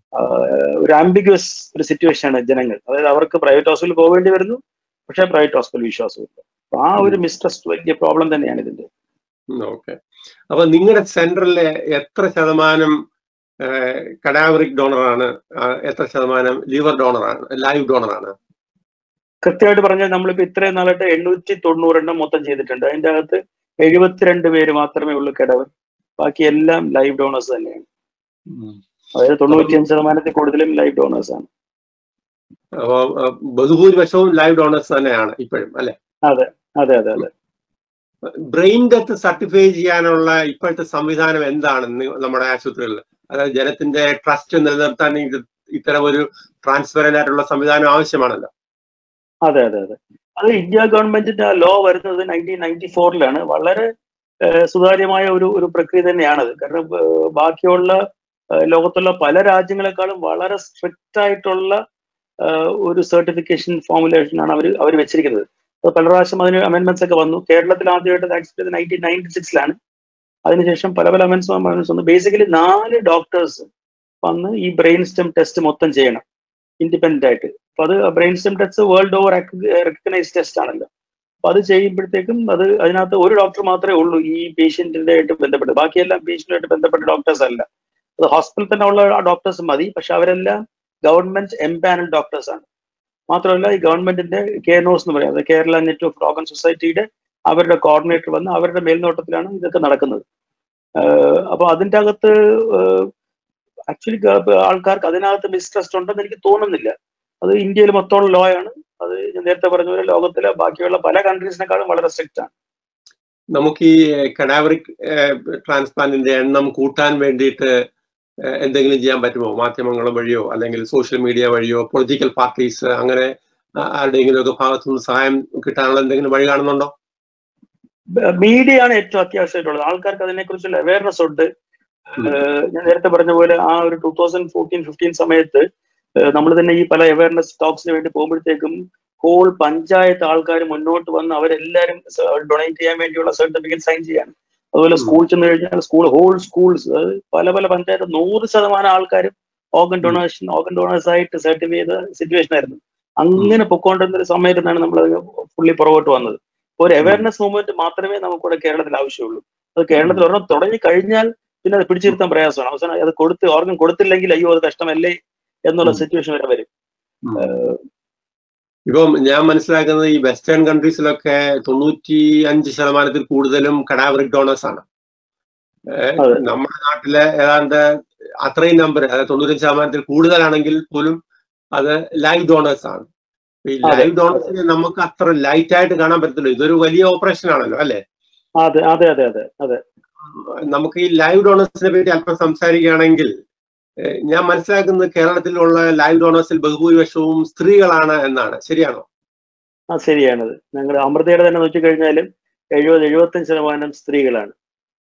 Speaker 2: ഒരു ആംബിഗ്യസ് ഒരു സിറ്റുവേഷൻ ആണ് ജനങ്ങൾ അതായത് അവർക്ക് പ്രൈവറ്റ് ഹോസ്പിറ്റലിൽ പോകേണ്ടി വരുന്നു പക്ഷേ പ്രൈവറ്റ് ഹോസ്പിറ്റൽ വിശ്വാസമില്ല അപ്പൊ ആ ഒരു മിസ്ട്രസ്റ്റ് വലിയ പ്രോബ്ലം തന്നെയാണ് ഇതിന്റെ
Speaker 1: ഓക്കെ അപ്പൊ നിങ്ങളുടെ സെന്ററിലെ എത്ര ശതമാനം കഡാവറിക് ഡോണറാണ് എത്ര ശതമാനം ലിവർ ഡോണറാണ് ലൈവ് ഡോണറാണ്
Speaker 2: കൃത്യമായിട്ട് പറഞ്ഞാൽ നമ്മളിപ്പോ ഇത്രയും നാളായിട്ട് എണ്ണൂറ്റി തൊണ്ണൂറെണ്ണം മൊത്തം ചെയ്തിട്ടുണ്ട് അതിന്റെ അകത്ത് എഴുപത്തിരണ്ട് പേര് മാത്രമേ ഉള്ളൂ കിടവർ ബാക്കി എല്ലാം ലൈവ് ഡോണേഴ്സ് തന്നെയാണ് അതായത് തൊണ്ണൂറ്റിയഞ്ച് ശതമാനത്തിൽ കൂടുതലും ലൈവ് ഡോണേഴ്സ് ആണ്
Speaker 1: അപ്പോ ബഹുഭൂരിപക്ഷവും ലൈവ് ഡോണേഴ്സ് തന്നെയാണ് ഇപ്പോഴും അല്ലെ
Speaker 2: അതെ അതെ അതെ അതെ
Speaker 1: ബ്രെയിൻ ഡെത്ത് സർട്ടിഫൈ ചെയ്യാനുള്ള ഇപ്പോഴത്തെ സംവിധാനം എന്താണ് നമ്മുടെ ആശുപത്രികളിൽ അതായത് ജനത്തിന്റെ ട്രസ്റ്റ് നിലനിർത്താൻ ഇത്തരം ഒരു ട്രാൻസ്പെറന്റ് ആയിട്ടുള്ള സംവിധാനം ആവശ്യമാണല്ലോ
Speaker 2: അതെ അതെ അതെ അത് ഇന്ത്യ ഗവൺമെന്റിന്റെ ലോ വരുന്നത് നയൻറ്റീൻ നയൻറ്റി ഫോറിലാണ് വളരെ സുതാര്യമായ ഒരു ഒരു പ്രക്രിയ തന്നെയാണത് കാരണം ബാക്കിയുള്ള ലോകത്തുള്ള പല രാജ്യങ്ങളെക്കാളും വളരെ സ്ട്രിക്റ്റ് ആയിട്ടുള്ള ഒരു സർട്ടിഫിക്കേഷൻ ഫോമുലേഷൻ ആണ് അവർ അവർ വെച്ചിരിക്കുന്നത് അപ്പോൾ പല പ്രാവശ്യം അതിന് അമെന്റ്മെന്റ്സ് ഒക്കെ വന്നു കേരളത്തിൽ ആദ്യമായിട്ട് ആക്സെപ്റ്റ് ചെയ്തത് നയൻറ്റീൻ നയൻറ്റി സിക്സിലാണ് അതിനുശേഷം പല പല അമെന്റ്സ് അമെന്റ്സ് വന്നു ബേസിക്കലി നാല് ഡോക്ടേഴ്സ് വന്ന് ഈ ബ്രെയിൻ സ്റ്റെം ടെസ്റ്റ് മൊത്തം ചെയ്യണം ഇൻഡിപെൻഡന്റ് ആയിട്ട് അപ്പൊ അത് brain stem test world over recognise test ആണല്ലോ അപ്പൊ അത് ചെയ്യുമ്പോഴത്തേക്കും അത് അതിനകത്ത് ഒരു ഡോക്ടർ മാത്രമേ ഉള്ളൂ ഈ പേഷ്യന്റിന്റെ ആയിട്ട് ബന്ധപ്പെട്ട് ബാക്കിയെല്ലാം പേഷ്യന്റുമായിട്ട് ബന്ധപ്പെട്ട ഡോക്ടേഴ്സ് അല്ല അത് ഹോസ്പിറ്റലിൽ തന്നെ ഉള്ള ഡോക്ടേഴ്സ് മതി പക്ഷെ അവരെല്ലാം ഗവൺമെന്റ് എംപാനൽ ഡോക്ടേഴ്സ് ആണ് മാത്രമല്ല ഈ ഗവൺമെന്റിന്റെ കെയർനോസ് എന്ന് പറയുന്നത് കേരള നെറ്റ്വർക്ക് ഓർഗൻ സൊസൈറ്റിയുടെ അവരുടെ കോർഡിനേറ്റർ വന്ന് അവരുടെ മേൽനോട്ടത്തിലാണ് ഇതൊക്കെ നടക്കുന്നത് അപ്പൊ അതിൻ്റെ അകത്ത് ആക്ച്വലി ആൾക്കാർക്ക് അതിനകത്ത് മിസ്ട്രസ്റ്റ് ഉണ്ടെന്ന് എനിക്ക് തോന്നുന്നില്ല അത് ഇന്ത്യയിൽ മൊത്തമുള്ള ലോ ആണ് അത് ഞാൻ നേരത്തെ പറഞ്ഞ പോലെ ലോകത്തിലെ ബാക്കിയുള്ള പല കൺട്രീസിനെക്കാളും വളരെ സ്ട്രിക്റ്റ് ആണ്
Speaker 1: നമുക്ക് ഈ കഡാവറിക് ട്രാൻസ്പ്ലാന്റിന്റെ എണ്ണം കൂട്ടാൻ വേണ്ടിയിട്ട് എന്തെങ്കിലും ചെയ്യാൻ പറ്റുമോ മാധ്യമങ്ങൾ വഴിയോ അല്ലെങ്കിൽ സോഷ്യൽ മീഡിയ വഴിയോ പൊളിറ്റിക്കൽ പാർട്ടീസ് അങ്ങനെ ആരുടെയെങ്കിലും ഒക്കെ ഭാഗത്തുനിന്ന് സഹായം കിട്ടാനുള്ള എന്തെങ്കിലും വഴി കാണുന്നുണ്ടോ
Speaker 2: മീഡിയ ആണ് ഏറ്റവും അത്യാവശ്യമായിട്ടുള്ളത് ആൾക്കാർക്ക് അതിനെക്കുറിച്ചുള്ള അവയർനെസ് ഉണ്ട് ഞാൻ നേരത്തെ പറഞ്ഞ പോലെ ആ ഒരു ടൂ തൗസൻഡ് ഫോർട്ടീൻ ഫിഫ്റ്റീൻ സമയത്ത് നമ്മൾ തന്നെ ഈ പല അവയർനെസ് ടോക്സിന് വേണ്ടി പോകുമ്പോഴത്തേക്കും ഹോൾ പഞ്ചായത്ത് ആൾക്കാർ മുന്നോട്ട് വന്ന് അവരെല്ലാരും ഡൊണേറ്റ് ചെയ്യാൻ വേണ്ടിയുള്ള സർട്ടിഫിക്കറ്റ് സൈൻ ചെയ്യാൻ അതുപോലെ സ്കൂൾ ചെന്ന് കഴിഞ്ഞാൽ സ്കൂൾ ഹോൾ സ്കൂൾസ് പല പല പഞ്ചായത്ത് നൂറ് ശതമാനം ആൾക്കാരും ഓർഗൻ ഡൊണേഷൻ ഓർഗൻ ഡൊണേഴ്സ് ആയിട്ട് സർട്ടിഫൈ ചെയ്ത സിറ്റുവേഷൻ ആയിരുന്നു അങ്ങനെ പൊക്കോണ്ടിരുന്ന ഒരു സമയത്താണ് നമ്മൾ ഫുള്ളി പുറകോട്ട് വന്നത് ഒരു അവയർനെസ് മൂവ്മെന്റ് മാത്രമേ നമുക്കിവിടെ കേരളത്തിൽ ആവശ്യമുള്ളൂ അത് കേരളത്തിൽ ഒരെണ്ണം തുടങ്ങി കഴിഞ്ഞാൽ പിന്നെ അത് പിടിച്ചിരുത്താൻ പ്രയാസമാണ് അവസാനം അത് കൊടുത്ത് ഓർഗൻ കൊടുത്തില്ലെങ്കിൽ അയ്യോ അത് കഷ്ടമല്ലേ എന്നുള്ള സിറ്റുവേഷൻ വരെ വരും
Speaker 1: ഇപ്പം ഞാൻ മനസ്സിലാക്കുന്നത് ഈ വെസ്റ്റേൺ കൺട്രീസിലൊക്കെ തൊണ്ണൂറ്റി അഞ്ച് ശതമാനത്തിൽ കൂടുതലും കഡാവറിക് ഡോണേഴ്സ് ആണ് നമ്മുടെ നാട്ടിലെ ഏതാണ്ട് അത്രയും നമ്പർ അതായത് തൊണ്ണൂറ്റഞ്ച് ശതമാനത്തിൽ കൂടുതലാണെങ്കിൽ പോലും അത് ലൈവ് ഡോണേഴ്സ് ആണ് ഈ ലൈവ് ഡോണേഴ്സിനെ നമുക്ക് അത്ര ലൈറ്റ് ആയിട്ട് കാണാൻ പറ്റത്തില്ല ഇതൊരു വലിയ ഓപ്പറേഷൻ ആണല്ലോ അല്ലെ
Speaker 2: അതെ അതെ അതെ അതെ അതെ
Speaker 1: നമുക്ക് ഈ ലൈവ് ഡോണേഴ്സിനെ പറ്റി അല്പം സംസാരിക്കുകയാണെങ്കിൽ ഞാൻ മനസ്സിലാക്കുന്നത് കേരളത്തിലുള്ള ലൈവ് ഡോണേഴ്സിൽ ബഹുഭൂരിപക്ഷവും സ്ത്രീകളാണ് എന്നാണ് ശരിയാണോ
Speaker 2: ആ ശരിയാണത് ഞങ്ങൾ അമൃതയുടെ തന്നെ നോക്കി കഴിഞ്ഞാലും എഴുപത് എഴുപത്തഞ്ച് ശതമാനം സ്ത്രീകളാണ്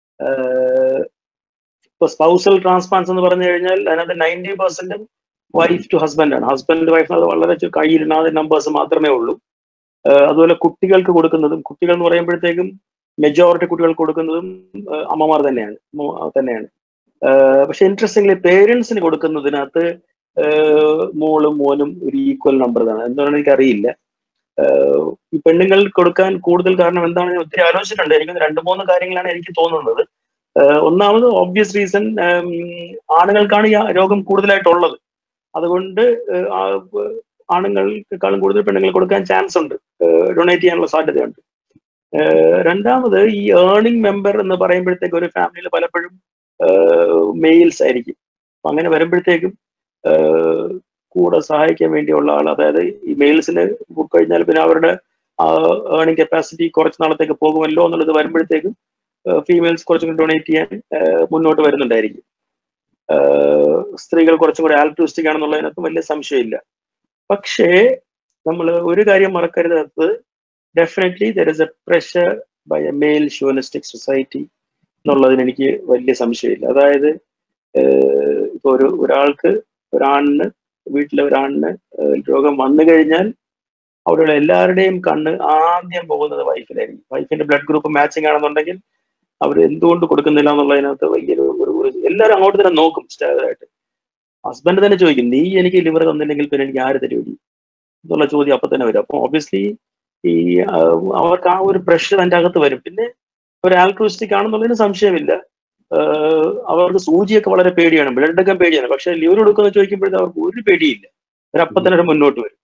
Speaker 2: ഇപ്പൊ സ്പൗസൽ ട്രാൻസ്പ്ലാൻസ് എന്ന് പറഞ്ഞു കഴിഞ്ഞാൽ അതിനകത്ത് നയൻറ്റി പെർസെന്റും വൈഫ് ടു ഹസ്ബൻഡ് ആണ് ഹസ്ബൻഡ് വൈഫ് അത് വളരെ കയ്യിലിടാതെ നമ്പേഴ്സ് മാത്രമേ ഉള്ളൂ അതുപോലെ കുട്ടികൾക്ക് കൊടുക്കുന്നതും കുട്ടികൾ എന്ന് പറയുമ്പോഴത്തേക്കും മെജോറിറ്റി കുട്ടികൾക്ക് കൊടുക്കുന്നതും അമ്മമാർ തന്നെയാണ് തന്നെയാണ് പക്ഷെ ഇൻട്രസ്റ്റിംഗ്ലി പേരൻസിന് കൊടുക്കുന്നതിനകത്ത് മോളും മോനും ഒരു ഈക്വൽ നമ്പർ തന്നെ എന്താണെന്ന് എനിക്കറിയില്ല ഈ പെണ്ണുങ്ങൾ കൊടുക്കാൻ കൂടുതൽ കാരണം എന്താണെന്ന് ഞാൻ ഒത്തിരി ആലോചിച്ചിട്ടുണ്ട് എനിക്ക് രണ്ട് മൂന്ന് കാര്യങ്ങളാണ് എനിക്ക് തോന്നുന്നത് ഒന്നാമത് ഓബ്വിയസ് റീസൺ ആണുങ്ങൾക്കാണ് ഈ രോഗം കൂടുതലായിട്ടുള്ളത് അതുകൊണ്ട് ആണുങ്ങൾക്കാളും കൂടുതൽ പെണ്ണുങ്ങൾ കൊടുക്കാൻ ചാൻസ് ഉണ്ട് ഡൊണേറ്റ് ചെയ്യാനുള്ള സാധ്യതയുണ്ട് രണ്ടാമത് ഈ ഏർണിംഗ് മെമ്പർ എന്ന് പറയുമ്പോഴത്തേക്ക് ഒരു ഫാമിലിയിൽ പലപ്പോഴും മെയിൽസ് ആയിരിക്കും അപ്പൊ അങ്ങനെ വരുമ്പോഴത്തേക്കും കൂടെ സഹായിക്കാൻ വേണ്ടിയുള്ള ആൾ അതായത് ഈ മെയിൽസിന് കഴിഞ്ഞാൽ പിന്നെ അവരുടെ ഏർണിംഗ് കപ്പാസിറ്റി കുറച്ച് നാളത്തേക്ക് പോകുമല്ലോ എന്നുള്ളത് വരുമ്പോഴത്തേക്കും ഫീമെയിൽസ് കുറച്ചും കൂടി ഡൊണേറ്റ് ചെയ്യാൻ മുന്നോട്ട് വരുന്നുണ്ടായിരിക്കും സ്ത്രീകൾ കുറച്ചും കൂടി ആൽട്രിസ്റ്റിക് ആണെന്നുള്ളതിനകത്ത് വലിയ സംശയമില്ല പക്ഷേ നമ്മൾ ഒരു കാര്യം മറക്കരുത് definitely there is a pressure by a male chauvinistic society എന്നുള്ളതിന് എനിക്ക് വലിയ സംശയമില്ല അതായത് ഇപ്പൊ ഒരു ഒരാൾക്ക് ഒരാണിന് വീട്ടിലെ ഒരാണിന് രോഗം വന്നു കഴിഞ്ഞാൽ അവിടെയുള്ള എല്ലാവരുടെയും കണ്ണ് ആദ്യം പോകുന്നത് വൈഫിലായിരിക്കും വൈഫിന്റെ ബ്ലഡ് ഗ്രൂപ്പ് മാച്ചിങ് ആണെന്നുണ്ടെങ്കിൽ അവർ എന്തുകൊണ്ട് കൊടുക്കുന്നില്ല എന്നുള്ളതിനകത്ത് വലിയൊരു ഒരു എല്ലാവരും അങ്ങോട്ട് തന്നെ നോക്കും സ്റ്റാറായിട്ട് ഹസ്ബൻഡ് തന്നെ ചോദിക്കും നീ എനിക്ക് ലിവർ തന്നില്ലെങ്കിൽ പിന്നെ എനിക്ക് ആര് തരുമോ എന്നുള്ള ചോദ്യം അപ്പൊ തന്നെ വരും അപ്പൊ ഓബിയസ്ലി ഈ അവർക്ക് ആ ഒരു പ്രഷർ അതിൻ്റെ അകത്ത് വരും പിന്നെ ഒരു ആൽട്രിസ്റ്റിക് ആണെന്നുള്ളതിന് സംശയമില്ല അവർക്ക് സൂചിയൊക്കെ വളരെ പേടിയാണ് ബ്ലഡ് ഒക്കെ പേടിയാണ് പക്ഷെ ലിവർ കൊടുക്കുന്ന ചോദിക്കുമ്പോഴത്തെ അവർക്ക് ഒരു പേടിയില്ല അവരപ്പം തന്നെ മുന്നോട്ട് വരും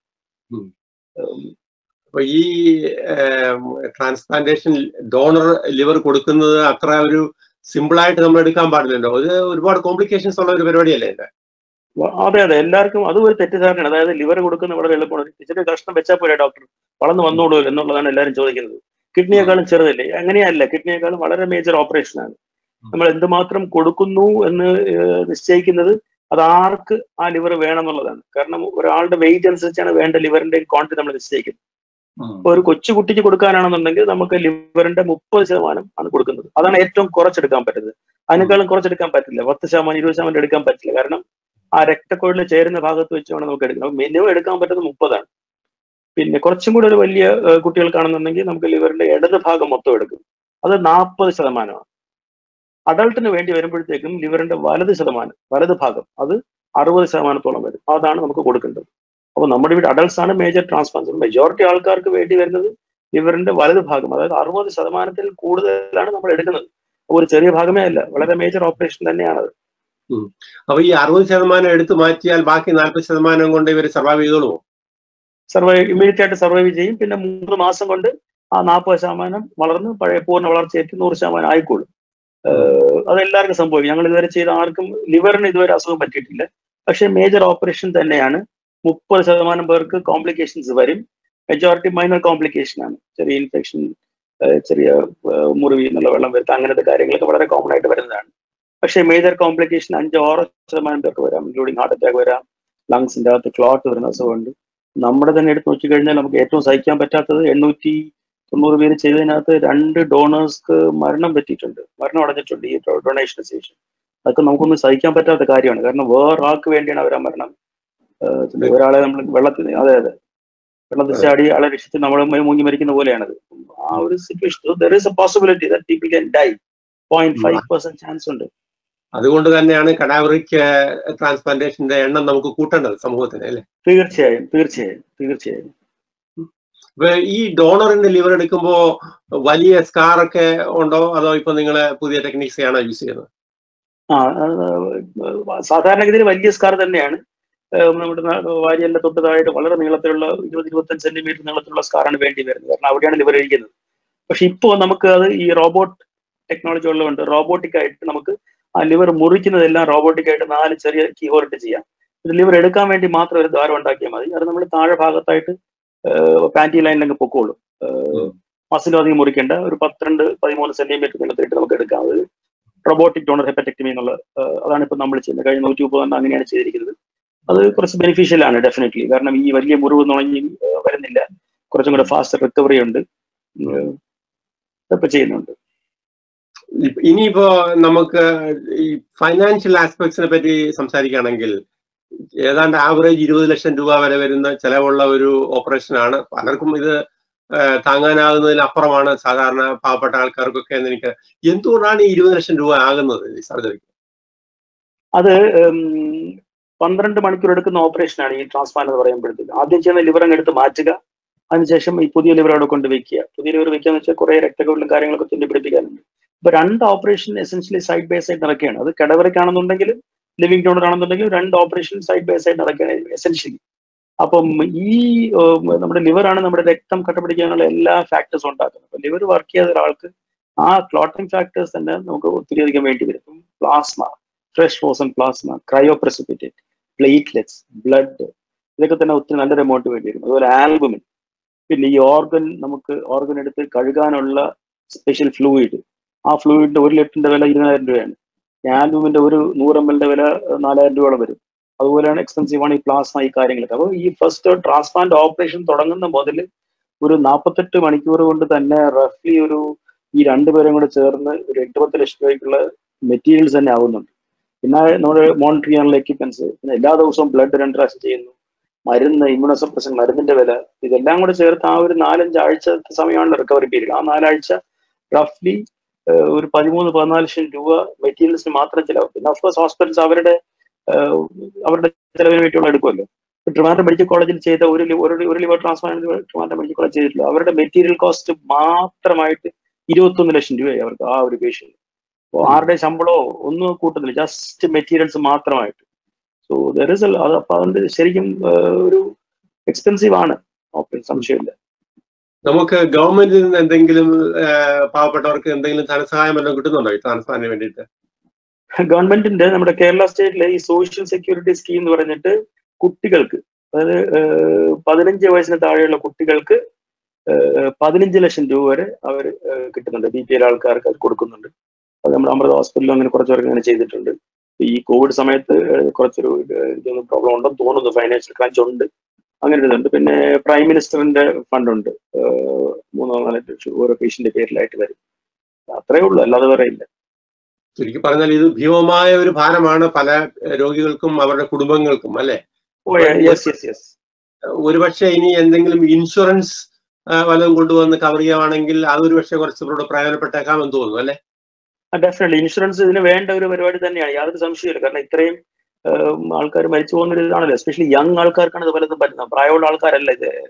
Speaker 1: അപ്പൊ ഈ ട്രാൻസ്പ്ലാന്റേഷൻ ഡോണർ ലിവർ കൊടുക്കുന്നത് അത്ര ഒരു സിമ്പിൾ ആയിട്ട് നമ്മൾ എടുക്കാൻ പാടില്ലല്ലോ അത് ഒരുപാട് കോംപ്ലിക്കേഷൻസ് ഉള്ള ഒരു പരിപാടിയല്ലേ ഇത്
Speaker 2: അതെ അതെ എല്ലാവർക്കും അതും ഒരു തെറ്റിദ്ധാരണയാണ് അതായത് ലിവർ കൊടുക്കുന്ന വളരെ എളുപ്പമാണ് ഇച്ചിരി കഷ്ണം വെച്ചാൽ പോലെ ഡോക്ടർ വളർന്നു വന്നോളൂ എന്നുള്ളതാണ് എല്ലാവരും ചോദിക്കുന്നത് കിഡ്നിയേക്കാളും ചെറുതല്ലേ അങ്ങനെയല്ല കിഡ്നിയേക്കാളും വളരെ മേജർ ഓപ്പറേഷനാണ് നമ്മൾ എന്തുമാത്രം കൊടുക്കുന്നു എന്ന് നിശ്ചയിക്കുന്നത് അത് ആർക്ക് ആ ലിവർ വേണം എന്നുള്ളതാണ് കാരണം ഒരാളുടെ വെയിറ്റ് അനുസരിച്ചാണ് വേണ്ട ലിവറിന്റെ ക്വാണ്ടിറ്റി നമ്മൾ നിശ്ചയിക്കുന്നത് ഇപ്പൊ ഒരു കൊച്ചു കുട്ടിക്ക് കൊടുക്കാനാണെന്നുണ്ടെങ്കിൽ നമുക്ക് ലിവറിന്റെ മുപ്പത് ശതമാനം ആണ് കൊടുക്കുന്നത് അതാണ് ഏറ്റവും കുറച്ചെടുക്കാൻ പറ്റുന്നത് അതിനേക്കാളും കുറച്ചെടുക്കാൻ പറ്റില്ല പത്ത് ശതമാനം ഇരുപത് ശതമാനം എടുക്കാൻ പറ്റില്ല കാരണം ആ രക്തക്കൊഴിൽ ചേരുന്ന ഭാഗത്ത് വെച്ച് വേണം നമുക്ക് എടുക്കണം മിനിമം എടുക്കാൻ പറ്റുന്നത് മുപ്പതാണ് പിന്നെ കുറച്ചും കൂടി ഒരു വലിയ കുട്ടികൾക്കാണെന്നുണ്ടെങ്കിൽ നമുക്ക് ലിവറിന്റെ ഇടത് ഭാഗം മൊത്തം എടുക്കും അത് നാൽപ്പത് ശതമാനമാണ് അഡൾട്ടിന് വേണ്ടി വരുമ്പോഴത്തേക്കും ലിവറിന്റെ വലത് ശതമാനം വലത് ഭാഗം അത് അറുപത് ശതമാനത്തോളം വരും അതാണ് നമുക്ക് കൊടുക്കേണ്ടത് അപ്പോൾ നമ്മുടെ ഇവിടെ അഡൾട്ട്സ് ആണ് മേജർ ട്രാൻസ്പ്ലാന്റ് മെജോറിറ്റി ആൾക്കാർക്ക് വേണ്ടി വരുന്നത് ലിവറിന്റെ വലത് ഭാഗം അതായത് അറുപത് ശതമാനത്തിൽ കൂടുതലാണ് നമ്മൾ എടുക്കുന്നത് ഒരു ചെറിയ ഭാഗമേ അല്ല വളരെ മേജർ ഓപ്പറേഷൻ തന്നെയാണത്
Speaker 1: അപ്പൊ ഈ അറുപത് ശതമാനം എടുത്തു മാറ്റിയാൽ ബാക്കി നാൽപ്പത് ശതമാനം കൊണ്ട് ഇവർ സർവൈവ് ചെയ്തോളുമോ
Speaker 2: സർവൈവ് ഇമ്മീഡിയറ്റ് ആയിട്ട് സർവൈവ് ചെയ്യും പിന്നെ മൂന്ന് മാസം കൊണ്ട് ആ നാൽപ്പത് ശതമാനം വളർന്ന് പഴയ പൂർണ്ണ വളർച്ചയെത്തി നൂറ് ശതമാനം ആയിക്കോളും അതെല്ലാവർക്കും സംഭവിക്കും ഞങ്ങൾ ഇതുവരെ ചെയ്ത ആർക്കും ലിവറിന് ഇതുവരെ അസുഖം പറ്റിയിട്ടില്ല പക്ഷെ മേജർ ഓപ്പറേഷൻ തന്നെയാണ് മുപ്പത് ശതമാനം പേർക്ക് കോംപ്ലിക്കേഷൻസ് വരും മെജോറിറ്റി മൈനർ കോംപ്ലിക്കേഷൻ ആണ് ചെറിയ ഇൻഫെക്ഷൻ ചെറിയ മുറിവ് എന്നുള്ള വെള്ളം വരുത്തുക അങ്ങനത്തെ കാര്യങ്ങളൊക്കെ വളരെ കോമൺ ആയിട്ട് വരുന്നതാണ് പക്ഷേ മേജർ കോംപ്ലിക്കേഷൻ അഞ്ചോ ആറോ ശതമാനം പേർക്ക് വരാം ഇൻക്ലൂഡിങ് ഹാർട്ട് അറ്റാക്ക് വരാം ലങ്സിന്റെ അകത്ത് ക്ലോട്ട് വരുന്ന അസുഖമുണ്ട് നമ്മുടെ തന്നെ എടുത്ത് നോക്കി കഴിഞ്ഞാൽ നമുക്ക് ഏറ്റവും സഹിക്കാൻ പറ്റാത്തത് എണ്ണൂറ്റി തൊണ്ണൂറ് പേര് ചെയ്തതിനകത്ത് രണ്ട് ഡോണേഴ്സ്ക്ക് മരണം പറ്റിയിട്ടുണ്ട് മരണം അടഞ്ഞിട്ടുണ്ട് ഈ ഡൊണേഷന് ശേഷം അതൊക്കെ നമുക്കൊന്നും സഹിക്കാൻ പറ്റാത്ത കാര്യമാണ് കാരണം വേറൊരാൾക്ക് വേണ്ടിയാണ് അവർ ആ മരണം ഒരാളെ നമ്മൾ വെള്ളത്തിൽ അതെ അതെ വെള്ളത്തിൽ ചാടി ആളെ രക്ഷിച്ച് നമ്മൾ മുങ്ങി മരിക്കുന്ന പോലെയാണത് ആ ഒരു situation there is a possibility that people can die point five percent chance ഉണ്ട്
Speaker 1: അതുകൊണ്ട് തന്നെയാണ് കടാവറിക് ട്രാൻസ്പ്ലാന്റേഷന്റെ എണ്ണം നമുക്ക് കൂട്ടേണ്ടത് സമൂഹത്തിന് അല്ലെ
Speaker 2: തീർച്ചയായും തീർച്ചയായും തീർച്ചയായും
Speaker 1: ഈ ഡോണറിന്റെ ലിവർ എടുക്കുമ്പോ വലിയ സ്കാർ ഒക്കെ ഉണ്ടോ അതോ ഇപ്പൊ നിങ്ങൾ പുതിയ ടെക്നിക്സ് ആണോ യൂസ് ചെയ്യുന്നത്
Speaker 2: ആ സാധാരണഗതിയിൽ വലിയ സ്കാർ തന്നെയാണ് നമ്മുടെ വാരിയെല്ലാം തൊട്ട് താഴെ വളരെ നീളത്തിലുള്ള ഇരുപത് ഇരുപത്തഞ്ച് സെന്റിമീറ്റർ നീളത്തിലുള്ള സ്കാറാണ് വേണ്ടി വരുന്നത് കാരണം അവിടെയാണ് ലിവർ ഇരിക്കുന്നത് പക്ഷെ ഇപ്പോൾ നമുക്ക് അത് ഈ റോബോട്ട് ടെക്നോളജി ഉള്ളതുകൊണ്ട് റോബോട്ടിക് ആയിട്ട് നമുക്ക് ആ ലിവർ മുറിക്കുന്നതെല്ലാം റോബോട്ടിക് ആയിട്ട് നാല് ചെറിയ കീഹോറിട്ട് ചെയ്യാം ഇത് ലിവർ എടുക്കാൻ വേണ്ടി മാത്രം ഒരു ദ്വാരം ഉണ്ടാക്കിയാൽ മതി അത് നമ്മൾ താഴെ ഭാഗത്തായിട്ട് പാൻറ്റി ലൈനിലങ്ങ് പൊക്കോളും മസിലും അധികം മുറിക്കേണ്ട ഒരു പന്ത്രണ്ട് പതിമൂന്ന് സെന്റിമീറ്റർ നീളത്തിലിട്ട് നമുക്ക് എടുക്കാം അത് റോബോട്ടിക് ഡോണർ ഹെപ്പറ്റക്ടമി എന്നുള്ള അതാണ് ഇപ്പൊ നമ്മൾ ചെയ്യുന്നത് കഴിഞ്ഞ നൂറ്റി മുപ്പത് അങ്ങനെയാണ് ചെയ്തിരിക്കുന്നത് അത് കുറച്ച് ബെനിഫിഷ്യൽ ആണ് ഡെഫിനറ്റ്ലി കാരണം ഈ വലിയ മുറിവ് നുണഞ്ഞി വരുന്നില്ല കുറച്ചും കൂടെ ഫാസ്റ്റ് റിക്കവറി ഉണ്ട് ഇപ്പൊ ചെയ്യുന്നുണ്ട്
Speaker 1: ഇനിയിപ്പോ നമുക്ക് ഈ ഫൈനാൻഷ്യൽ ആസ്പെക്ട്സിനെ പറ്റി സംസാരിക്കുകയാണെങ്കിൽ ഏതാണ്ട് ആവറേജ് ഇരുപത് ലക്ഷം രൂപ വരെ വരുന്ന ചെലവുള്ള ഒരു ഓപ്പറേഷൻ ആണ് പലർക്കും ഇത് താങ്ങാനാകുന്നതിന് അപ്പുറമാണ് സാധാരണ പാവപ്പെട്ട ആൾക്കാർക്കൊക്കെ എന്ന് എനിക്ക് എന്തുകൊണ്ടാണ് ഈ ഇരുപത് ലക്ഷം രൂപ ആകുന്നത് ഈ സർജറിക്ക്
Speaker 2: അത് പന്ത്രണ്ട് മണിക്കൂർ എടുക്കുന്ന ഓപ്പറേഷനാണ് ഈ ട്രാൻസ്പ്ലാന്റ് എന്ന് പറയുമ്പോഴത്തേക്ക് ആദ്യം ചെയ്യുന്ന ലിവർ അങ്ങ് എടുത്ത് മാറ്റുക അതിനുശേഷം ഈ പുതിയ ലിവർ അവിടെ കൊണ്ട് വെക്കുക പുതിയ ലിവർ വെക്കുക എന്ന് വെച്ചാൽ കുറെ രക്തകോളിലും കാര്യങ്ങളൊക്കെ തുന്നി പിടിപ്പിക്കാനുണ്ട് ഇപ്പൊ രണ്ട് operation essentially side by side നടക്കുകയാണ് അത് കടവരക്കാണെന്നുണ്ടെങ്കിലും ലിവിംഗ് ഡോണർ ആണെന്നുണ്ടെങ്കിലും രണ്ട് ഓപ്പറേഷൻ സൈഡ് ബൈ സൈഡ് നടക്കുകയാണ് എസെൻഷ്യലി അപ്പം ഈ നമ്മുടെ ലിവറാണ് നമ്മുടെ രക്തം കട്ടപിടിക്കാനുള്ള എല്ലാ ഫാക്ടേഴ്സും ഉണ്ടാക്കുന്നത് അപ്പൊ ലിവർ വർക്ക് ചെയ്ത ഒരാൾക്ക് ആ ക്ലോട്ടിംഗ് ഫാക്ടേഴ്സ് തന്നെ നമുക്ക് ഒത്തിരി അധികം വേണ്ടി വരും plasma fresh frozen plasma cryoprecipitate platelets blood ഇതൊക്കെ തന്നെ ഒത്തിരി നല്ലൊരു എമൗണ്ട് വേണ്ടി വരും അതുപോലെ ആൽബുമിൻ പിന്നെ ഈ ഓർഗൻ നമുക്ക് ഓർഗൻ എടുത്ത് കഴുകാനുള്ള സ്പെഷ്യൽ ഫ്ലൂയിഡ് ആ ഫ്ലൂയിഡിന്റെ ഒരു ലിറ്ററിന്റെ വില ഇരുപതിനായിരം രൂപയാണ് ഈ ആൽബുമിന്റെ ഒരു നൂറ് എം എല്ലിന്റെ വില നാലായിരം രൂപയോളം വരും അതുപോലെയാണ് എക്സ്പെൻസീവ് ആണ് ഈ പ്ലാസ്മ ഈ കാര്യങ്ങളൊക്കെ അപ്പോൾ ഈ ഫസ്റ്റ് ട്രാൻസ്പ്ലാന്റ് ഓപ്പറേഷൻ തുടങ്ങുന്ന മുതൽ ഒരു നാൽപ്പത്തെട്ട് മണിക്കൂർ കൊണ്ട് തന്നെ റഫ്ലി ഒരു ഈ രണ്ടുപേരും കൂടെ ചേർന്ന് ഒരു എട്ട് പത്ത് ലക്ഷം രൂപയ്ക്കുള്ള മെറ്റീരിയൽസ് തന്നെ ആവുന്നുണ്ട് പിന്നെ നമ്മുടെ മോണിറ്റർ ചെയ്യാനുള്ള എക്യുപ്മെന്റ്സ് പിന്നെ എല്ലാ ദിവസവും ബ്ലഡ് രണ്ട് പ്രാവശ്യം ചെയ്യുന്നു മരുന്ന് ഇമ്മ്യൂണോസപ്രഷൻ മരുന്നിന്റെ വില ഇതെല്ലാം കൂടെ ചേർത്ത് ആ ഒരു നാലഞ്ച് ആഴ്ചത്തെ സമയമാണ് റിക്കവറി പീരീഡ് ആ നാലാഴ്ച റഫ്ലി ഒരു പതിമൂന്ന് പതിനാല് ലക്ഷം രൂപ മെറ്റീരിയൽസിന് മാത്രം ചിലവ് പിന്നെ ഓഫ്കോഴ്സ് ഹോസ്പിറ്റൽസ് അവരുടെ അവരുടെ ചിലവിന് വേണ്ടിയുള്ള എടുക്കുമല്ലോ ട്രിവാൻഡ്രം മെഡിക്കൽ കോളേജിൽ ചെയ്ത ഒരു ഒരു liver transplant Trivandrum medical college ചെയ്തിട്ടില്ല അവരുടെ മെറ്റീരിയൽ കോസ്റ്റ് മാത്രമായിട്ട് ഇരുപത്തൊന്ന് ലക്ഷം രൂപയായി അവർക്ക് ആ ഒരു പേഷ്യന്റ് അപ്പോൾ ആരുടെ ശമ്പളമോ ഒന്നും കൂട്ടുന്നില്ല ജസ്റ്റ് മെറ്റീരിയൽസ് മാത്രമായിട്ട് സോ ദർ ഇസ് അത് അപ്പൊ അതുകൊണ്ട് ശരിക്കും ഒരു എക്സ്പെൻസീവ് ആണ് ഓപ്പറേഷൻ സംശയമില്ല
Speaker 1: നമുക്ക് ഗവൺമെന്റിൽ നിന്ന് എന്തെങ്കിലും പാവപ്പെട്ടവർക്ക് എന്തെങ്കിലും ധനസഹായം വല്ലതും കിട്ടുന്നുണ്ടോ ഈ ട്രാൻസ്പ്ലാന്റിന് വേണ്ടിയിട്ട്
Speaker 2: ഗവൺമെന്റിന്റെ നമ്മുടെ കേരള സ്റ്റേറ്റിലെ ഈ സോഷ്യൽ സെക്യൂരിറ്റി സ്കീം എന്ന് പറഞ്ഞിട്ട് കുട്ടികൾക്ക് അതായത് പതിനഞ്ച് വയസ്സിന് താഴെയുള്ള കുട്ടികൾക്ക് പതിനഞ്ച് ലക്ഷം രൂപ വരെ അവർ കിട്ടുന്നുണ്ട് ബി പി എൽ ആൾക്കാർക്ക് അത് കൊടുക്കുന്നുണ്ട് അത് നമ്മുടെ അമൃത ഹോസ്പിറ്റലിലും അങ്ങനെ കുറച്ച് പേർക്ക് അങ്ങനെ ചെയ്തിട്ടുണ്ട് ഈ കോവിഡ് സമയത്ത് കുറച്ചൊരു ഇതൊന്നും പ്രോബ്ലം ഉണ്ടെന്ന് തോന്നുന്നു ഫൈനാൻഷ്യൽ ക്രഞ്ച് ഉണ്ട് അങ്ങനെ ഇതുണ്ട് പിന്നെ പ്രൈം മിനിസ്റ്ററിന്റെ ഫണ്ട് ഉണ്ട് മൂന്നോ നാല് ലക്ഷം ഓരോ പേഷ്യന്റെ പേരിലായിട്ട് വരും അത്രേ ഉള്ളൂ അല്ലാതെ വേറെ ഇല്ല
Speaker 1: ചുരുക്കി പറഞ്ഞാൽ ഇത് ഭീമമായ ഒരു ഭാരമാണ് പല രോഗികൾക്കും അവരുടെ കുടുംബങ്ങൾക്കും അല്ലെ
Speaker 2: യെസ് യെസ് യെസ്
Speaker 1: ഒരുപക്ഷെ ഇനി എന്തെങ്കിലും ഇൻഷുറൻസ് വല്ലതും കൊണ്ടുവന്ന് കവർ ചെയ്യുവാണെങ്കിൽ അതൊരു പക്ഷേ കുറച്ചുകൂടെ പ്രയോജനപ്പെട്ടേക്കാമെന്ന് തോന്നുന്നു അല്ലെ
Speaker 2: ഡെഫിനറ്റ്ലി ഇൻഷുറൻസ് ഇതിന് വേണ്ട ഒരു പരിപാടി തന്നെയാണ് യാതൊരു സംശയമില്ല കാരണം ഇത്രയും ആൾക്കാർ മരിച്ചു പോകുന്ന ഒരു ഇതാണല്ലോ എസ്പെഷ്യലി യങ് ആൾക്കാർക്കാണ് ഇത് പലതും പറ്റുന്നത് പ്രായമുള്ള ആൾക്കാരല്ല ഇത്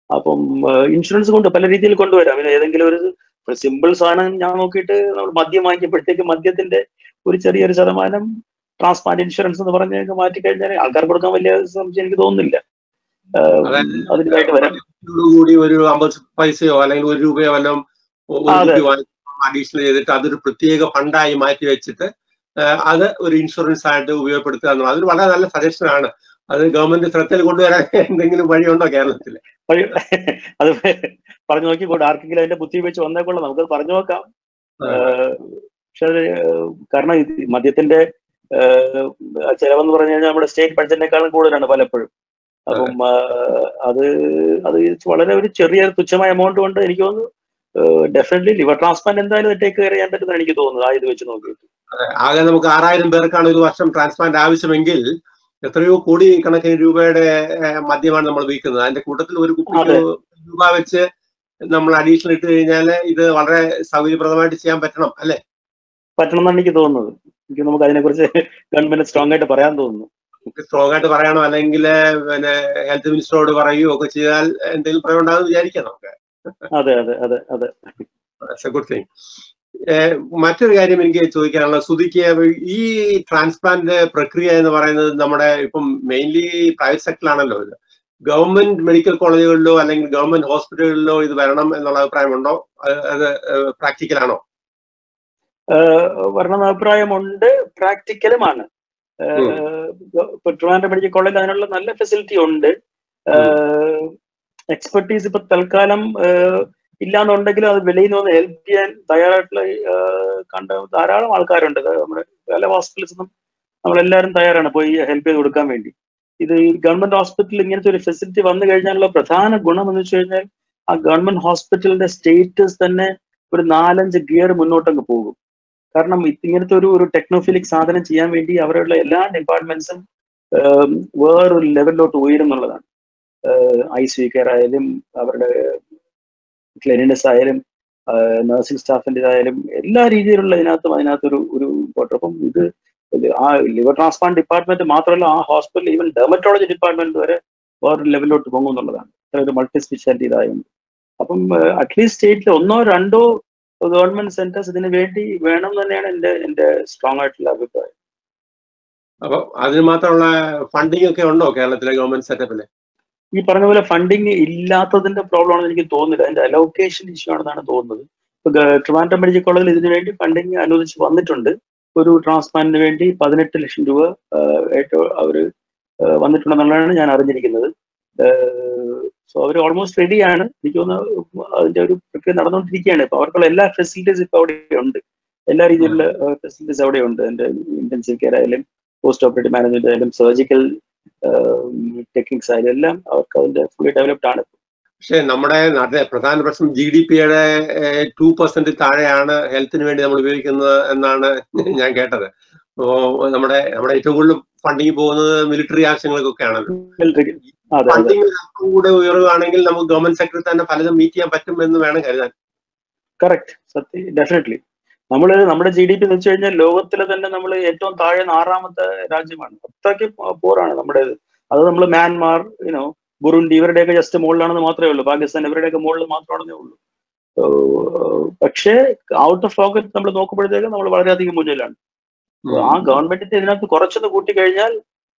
Speaker 2: അപ്പം ഇൻഷുറൻസ് കൊണ്ട് പല രീതിയിൽ കൊണ്ടുവരാം പിന്നെ ഏതെങ്കിലും ഒരു സിമ്പിൾ സാധനം ഞാൻ നോക്കിയിട്ട് നമ്മൾ മദ്യം വാങ്ങിയപ്പോഴത്തേക്ക് മദ്യത്തിന്റെ ഒരു ചെറിയൊരു ശതമാനം ട്രാൻസ്പ്ലാന്റ് ഇൻഷുറൻസ് എന്ന് പറഞ്ഞ് മാറ്റി കഴിഞ്ഞാൽ ആൾക്കാർക്ക് കൊടുക്കാൻ വലിയ സംശയം എനിക്ക് തോന്നുന്നില്ല അതിനായിട്ട് വരാം
Speaker 1: കൂടി ഒരു അമ്പത് പൈസയോ അല്ലെങ്കിൽ ഒരു രൂപയോ വല്ലതും അഡീഷണൽ ചെയ്തിട്ട് അതൊരു പ്രത്യേക ഫണ്ടായി മാറ്റി വെച്ചിട്ട് അത് ഒരു ഇൻഷുറൻസ് ആയിട്ട് ഉപയോഗപ്പെടുത്തുക എന്നുള്ളത് അതൊരു വളരെ നല്ല സജഷൻ ആണ് അത് ഗവൺമെന്റ് ശ്രദ്ധയിൽ കൊണ്ടുവരാൻ എന്തെങ്കിലും വഴിയുണ്ടോ കേരളത്തിൽ
Speaker 2: വഴി അത് പറഞ്ഞു നോക്കിക്കൂടെ ആർക്കെങ്കിലും അതിന്റെ ബുദ്ധി വെച്ച് വന്നേക്കൊള്ളാം നമുക്കത് പറഞ്ഞു നോക്കാം പക്ഷെ കാരണം മദ്യത്തിന്റെ ചെലവെന്ന് പറഞ്ഞു കഴിഞ്ഞാൽ നമ്മുടെ സ്റ്റേറ്റ് ബഡ്ജറ്റിനേക്കാളും കൂടുതലാണ് പലപ്പോഴും അപ്പം അത് അത് വളരെ ഒരു ചെറിയ തുച്ഛമായ എമൗണ്ട് കൊണ്ട് എനിക്ക് തോന്നുന്നു ഡെഫിനറ്റ്ലി ലിവർ ട്രാൻസ്പ്ലാന്റ് എന്തായാലും ടേക്ക് കെയർ ചെയ്യാൻ പറ്റുന്ന എനിക്ക് തോന്നുന്നത് ആ ഇത് വെച്ച് നോക്കിയിട്ട്
Speaker 1: ആകെ നമുക്ക് ആറായിരം പേർക്കാണ് ഒരു വർഷം ട്രാൻസ്പ്ലാന്റ് ആവശ്യമെങ്കിൽ എത്രയോ കോടി കണക്കിന് രൂപയുടെ മദ്യമാണ് നമ്മൾ വിൽക്കുന്നത് അതിന്റെ കൂട്ടത്തിൽ ഒരു കുപ്പി രൂപ വെച്ച് നമ്മൾ അഡീഷണൽ ഇട്ട് കഴിഞ്ഞാൽ ഇത് വളരെ സൗകര്യപ്രദമായിട്ട് ചെയ്യാൻ പറ്റണം അല്ലെ
Speaker 2: പറ്റണം എന്നാണ് എനിക്ക് തോന്നുന്നത് എനിക്ക് നമുക്ക് അതിനെക്കുറിച്ച് ഗവൺമെന്റ് സ്ട്രോങ് ആയിട്ട് പറയാൻ തോന്നുന്നു
Speaker 1: സ്ട്രോങ് ആയിട്ട് പറയണോ അല്ലെങ്കിൽ പിന്നെ ഹെൽത്ത് മിനിസ്റ്ററോട് പറയുകയോ ഒക്കെ ചെയ്താൽ എന്തെങ്കിലും പ്രയോജനം ഉണ്ടാകും വിചാരിക്കാം നമുക്ക്
Speaker 2: അതെ അതെ അതെ അതെ
Speaker 1: ഗുഡ് തിങ് മറ്റൊരു കാര്യം എനിക്ക് ചോദിക്കാനുള്ള സുധിക്ക് ഈ ട്രാൻസ്പ്ലാന്റ് പ്രക്രിയ എന്ന് പറയുന്നത് നമ്മുടെ ഇപ്പം മെയിൻലി പ്രൈവറ്റ് സെക്ടറിലാണല്ലോ ഇത് ഗവൺമെന്റ് മെഡിക്കൽ കോളേജുകളിലോ അല്ലെങ്കിൽ ഗവൺമെന്റ് ഹോസ്പിറ്റലുകളിലോ ഇത് വരണം എന്നുള്ള അഭിപ്രായമുണ്ടോ അത് പ്രാക്ടിക്കലാണോ
Speaker 2: വരണം അഭിപ്രായമുണ്ട് പ്രാക്ടിക്കലുമാണ് ഇപ്പൊ ട്രിവാൻഡ്രം മെഡിക്കൽ കോളേജിൽ അതിനുള്ള നല്ല ഫെസിലിറ്റി ഉണ്ട് എക്സ്പെർട്ടീസ് ഇപ്പൊ തൽക്കാലം ഇല്ലാന്നുണ്ടെങ്കിലും അത് വെളിയിൽ നിന്ന് ഹെൽപ്പ് ചെയ്യാൻ തയ്യാറായിട്ടുള്ള കണ്ട ധാരാളം ആൾക്കാരുണ്ട് നമ്മുടെ പല ഹോസ്പിറ്റൽസിനും നമ്മളെല്ലാവരും തയ്യാറാണ് പോയി ഹെൽപ്പ് ചെയ്ത് കൊടുക്കാൻ വേണ്ടി ഇത് ഈ ഗവൺമെന്റ് ഹോസ്പിറ്റലിൽ ഇങ്ങനത്തെ ഒരു ഫെസിലിറ്റി വന്നു കഴിഞ്ഞാലുള്ള പ്രധാന ഗുണം എന്ന് വെച്ച് കഴിഞ്ഞാൽ ആ ഗവൺമെന്റ് ഹോസ്പിറ്റലിന്റെ സ്റ്റേറ്റസ് തന്നെ ഒരു നാലഞ്ച് ഗിയർ മുന്നോട്ടങ്ങ് പോകും കാരണം ഇങ്ങനത്തെ ഒരു ഒരു ടെക്നോഫിലിക് സാധനം ചെയ്യാൻ വേണ്ടി അവരുടെ എല്ലാ ഡിപ്പാർട്ട്മെന്റ്സും വേറൊരു ലെവലിലോട്ട് ഉയരും എന്നുള്ളതാണ് ഐ സി കെയർ ആയാലും അവരുടെ ക്ലിനിനസ് ആയാലും നഴ്സിംഗ് സ്റ്റാഫിൻ്റെതായാലും എല്ലാ രീതിയിലുള്ള ഇതിനകത്തും അതിനകത്തൊരു ഒരു അപ്പം ഇത് ആ ലിവർ ട്രാൻസ്പ്ലാന്റ് ഡിപ്പാർട്ട്മെന്റ് മാത്രമല്ല ആ ഹോസ്പിറ്റൽ ഈവൻ ഡെർമറ്റോളജി ഡിപ്പാർട്ട്മെന്റ് വരെ വേറൊരു ലെവലിലോട്ട് പോകും എന്നുള്ളതാണ് ഇത്ര ഒരു മൾട്ടി സ്പെഷ്യാലിറ്റി ഇതായുണ്ട് അപ്പം അറ്റ്ലീസ്റ്റ് സ്റ്റേറ്റിൽ ഒന്നോ രണ്ടോ ഗവൺമെന്റ് സെന്റേഴ്സ് ഇതിനു വേണ്ടി വേണം തന്നെയാണ് എന്റെ എന്റെ സ്ട്രോങ് ആയിട്ടുള്ള അഭിപ്രായം
Speaker 1: അപ്പൊ അതിന് മാത്രമുള്ള ഫണ്ടിങ് ഒക്കെ ഉണ്ടോ കേരളത്തിലെ ഗവൺമെന്റ് സെറ്റപ്പില്
Speaker 2: ഈ പറഞ്ഞ പോലെ ഫണ്ടിങ് ഇല്ലാത്തതിന്റെ പ്രോബ്ലം ആണെന്ന് എനിക്ക് തോന്നുന്നില്ല അതിന്റെ അലോക്കേഷൻ ഇഷ്യൂ ആണെന്നാണ് തോന്നുന്നത് ഇപ്പൊ ട്രിവാൻഡ്രം മെഡിക്കൽ കോളേജിൽ ഇതിനു വേണ്ടി ഫണ്ടിങ് അനുവദിച്ച് വന്നിട്ടുണ്ട് ഒരു ട്രാൻസ്പ്ലാന്റിന് വേണ്ടി പതിനെട്ട് ലക്ഷം രൂപ ഏറ്റവും അവർ വന്നിട്ടുണ്ടെന്നുള്ളതാണ് ഞാൻ അറിഞ്ഞിരിക്കുന്നത് സോ അവർ ഓൾമോസ്റ്റ് റെഡിയാണ് എനിക്ക് തോന്നുന്നു അതിന്റെ ഒരു പ്രക്രിയ നടന്നുകൊണ്ടിരിക്കുകയാണ് ഇപ്പൊ അവർക്കുള്ള എല്ലാ ഫെസിലിറ്റീസ് ഇപ്പൊ അവിടെ ഉണ്ട് എല്ലാ രീതിയിലുള്ള ഫെസിലിറ്റീസ് അവിടെ ഉണ്ട് എൻ്റെ ഇന്റൻസീവ് കെയർ ആയാലും പോസ്റ്റ് ഓപ്പറേറ്റീവ് മാനേജ്മെന്റ് ആയാലും സർജിക്കൽ ടെക്നിക്സ് ആയാലും എല്ലാം അവർക്ക് അതിന്റെ ഫുള്ളി ഡെവലപ്ഡ് ആണ്
Speaker 1: പക്ഷെ നമ്മുടെ നാട്ടിലെ പ്രധാന പ്രശ്നം ജി ഡി പിയുടെ ടു പെർസെന്റ് താഴെയാണ് ഹെൽത്തിന് വേണ്ടി നമ്മൾ ഉപയോഗിക്കുന്നത് എന്നാണ് ഞാൻ കേട്ടത് അപ്പോ നമ്മുടെ നമ്മുടെ ഏറ്റവും കൂടുതൽ ഫണ്ടിങ് പോകുന്നത് മിലിറ്ററി ആവശ്യങ്ങൾക്കൊക്കെയാണല്ലോ ഫണ്ടിങ് കൂടെ ഉയരുകയാണെങ്കിൽ നമുക്ക് ഗവൺമെന്റ് സെക്ടറിൽ തന്നെ പലതും മീറ്റ് ചെയ്യാൻ പറ്റും എന്ന് വേണം കരുതാൻ
Speaker 2: കറക്റ്റ് സത്യം ഡെഫിനറ്റ്ലി നമ്മൾ നമ്മുടെ ജി ഡി പി എന്ന് വെച്ച് കഴിഞ്ഞാൽ ലോകത്തിലെ തന്നെ നമ്മൾ ഏറ്റവും താഴെ ആറാമത്തെ രാജ്യമാണ് അത്രയ്ക്ക് പോറാണ് നമ്മുടെ അത് നമ്മൾ മ്യാൻമാർ യുനോ ബുറുണ്ടി ഇവരുടെയൊക്കെ ജസ്റ്റ് മുകളിലാണെന്ന് മാത്രമേ ഉള്ളൂ പാകിസ്ഥാൻ ഇവരുടെയൊക്കെ മുകളിൽ മാത്രമാണെന്നേ ഉള്ളൂ പക്ഷേ ഔട്ട് ഓഫ് പോക്കറ്റ് നമ്മൾ നോക്കുമ്പോഴത്തേക്ക് നമ്മൾ വളരെയധികം മുന്നിലാണ് ആ ഗവൺമെന്റിന്റെ ഇതിനകത്ത് കുറച്ചൊന്ന് കൂട്ടിക്കഴിഞ്ഞാൽ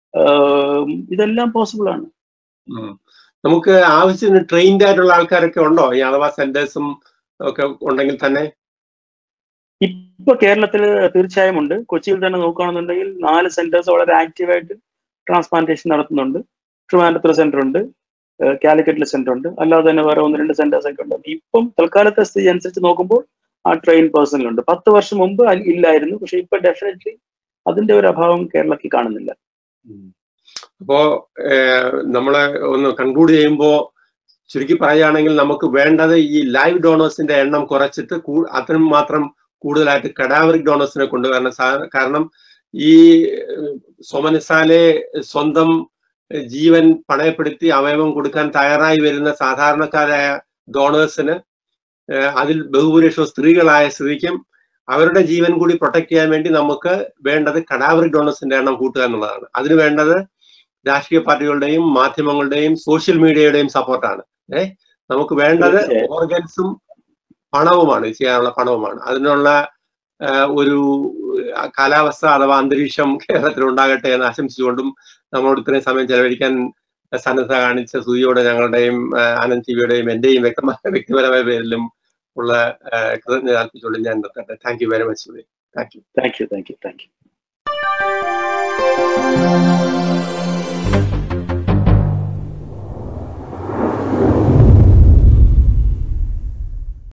Speaker 2: ഇതെല്ലാം പോസിബിൾ ആണ്
Speaker 1: നമുക്ക് ആവശ്യത്തിന് ട്രെയിൻഡ് ആയിട്ടുള്ള ആൾക്കാരൊക്കെ ഉണ്ടോ ഈ അഥവാ സെന്റേഴ്സും ഒക്കെ ഉണ്ടെങ്കിൽ തന്നെ
Speaker 2: ഇപ്പൊ കേരളത്തിൽ തീർച്ചയായും ഉണ്ട് കൊച്ചിയിൽ തന്നെ നോക്കുകയാണെന്നുണ്ടെങ്കിൽ നാല് സെന്റേഴ്സ് വളരെ ആക്റ്റീവായിട്ട് ട്രാൻസ്പ്ലാന്റേഷൻ നടത്തുന്നുണ്ട് ട്രിവാൻഡ്രത്തിൽ സെന്റർ ഉണ്ട് കാലിക്കറ്റിൽ സെന്റർ ഉണ്ട് അല്ലാതെ തന്നെ വേറെ ഒന്ന് രണ്ട് സെന്റേഴ്സ് ഒക്കെ ഉണ്ട് ഇപ്പം തൽക്കാലത്തെ സ്ഥിതി അനുസരിച്ച് നോക്കുമ്പോൾ ആ ട്രെയിൻ പേഴ്സണിലുണ്ട് പത്ത് വർഷം മുമ്പ് ഇല്ലായിരുന്നു പക്ഷെ ഇപ്പൊ ഡെഫിനറ്റ്ലി അതിന്റെ ഒരു അഭാവം കേരളത്തിൽ കാണുന്നില്ല
Speaker 1: അപ്പോ നമ്മളെ ഒന്ന് കൺക്ലൂഡ് ചെയ്യുമ്പോ ചുരുക്കി പറയുകയാണെങ്കിൽ നമുക്ക് വേണ്ടത് ഈ ലൈവ് ഡോണേഴ്സിന്റെ എണ്ണം കുറച്ചിട്ട് അത്രയും മാത്രം കൂടുതലായിട്ട് കഡാവറിക് ഡോണേഴ്സിനെ കൊണ്ടുവരണം കാരണം ഈ സോമനിസാലെ സ്വന്തം ജീവൻ പണയപ്പെടുത്തി അവയവം കൊടുക്കാൻ തയ്യാറായി വരുന്ന സാധാരണക്കാരായ ഡോണേഴ്സിന് അതിൽ ബഹുഭൂരിപക്ഷം സ്ത്രീകളായ സ്ഥിതിക്കും അവരുടെ ജീവൻ കൂടി പ്രൊട്ടക്ട് ചെയ്യാൻ വേണ്ടി നമുക്ക് വേണ്ടത് കഡാവറിക് ഡോണേഴ്സിന്റെ എണ്ണം കൂട്ടുക എന്നുള്ളതാണ് അതിന് വേണ്ടത് രാഷ്ട്രീയ പാർട്ടികളുടെയും മാധ്യമങ്ങളുടെയും സോഷ്യൽ മീഡിയയുടെയും സപ്പോർട്ടാണ് ഏ നമുക്ക് വേണ്ടത്
Speaker 2: തീർച്ചയായും.
Speaker 1: ഓർഗൻസും പണവുമാണ് ഇത് ചെയ്യാനുള്ള പണവുമാണ് അതിനുള്ള ആ, ഒരു ആ, കാലാവസ്ഥ അഥവാ അന്തരീക്ഷം കേരളത്തിൽ ഉണ്ടാകട്ടെ എന്ന് ആശംസിച്ചുകൊണ്ടും നമ്മളോട് ഇത്രയും സമയം ചെലവഴിക്കാൻ സന്നദ്ധ കാണിച്ച സൂര്യോടെ ഞങ്ങളുടെയും ആ, ആനന്ദ് ടിവിയുടെയും എന്റെയും വ്യക്തമായ വ്യക്തിപരമായ പേരിലും ഉള്ള ആ, കൃതജ്ഞത അർപ്പിച്ചുകൊണ്ട് ഞാൻ നിർത്തട്ടെ thank you very much thank you
Speaker 2: thank you thank you thank U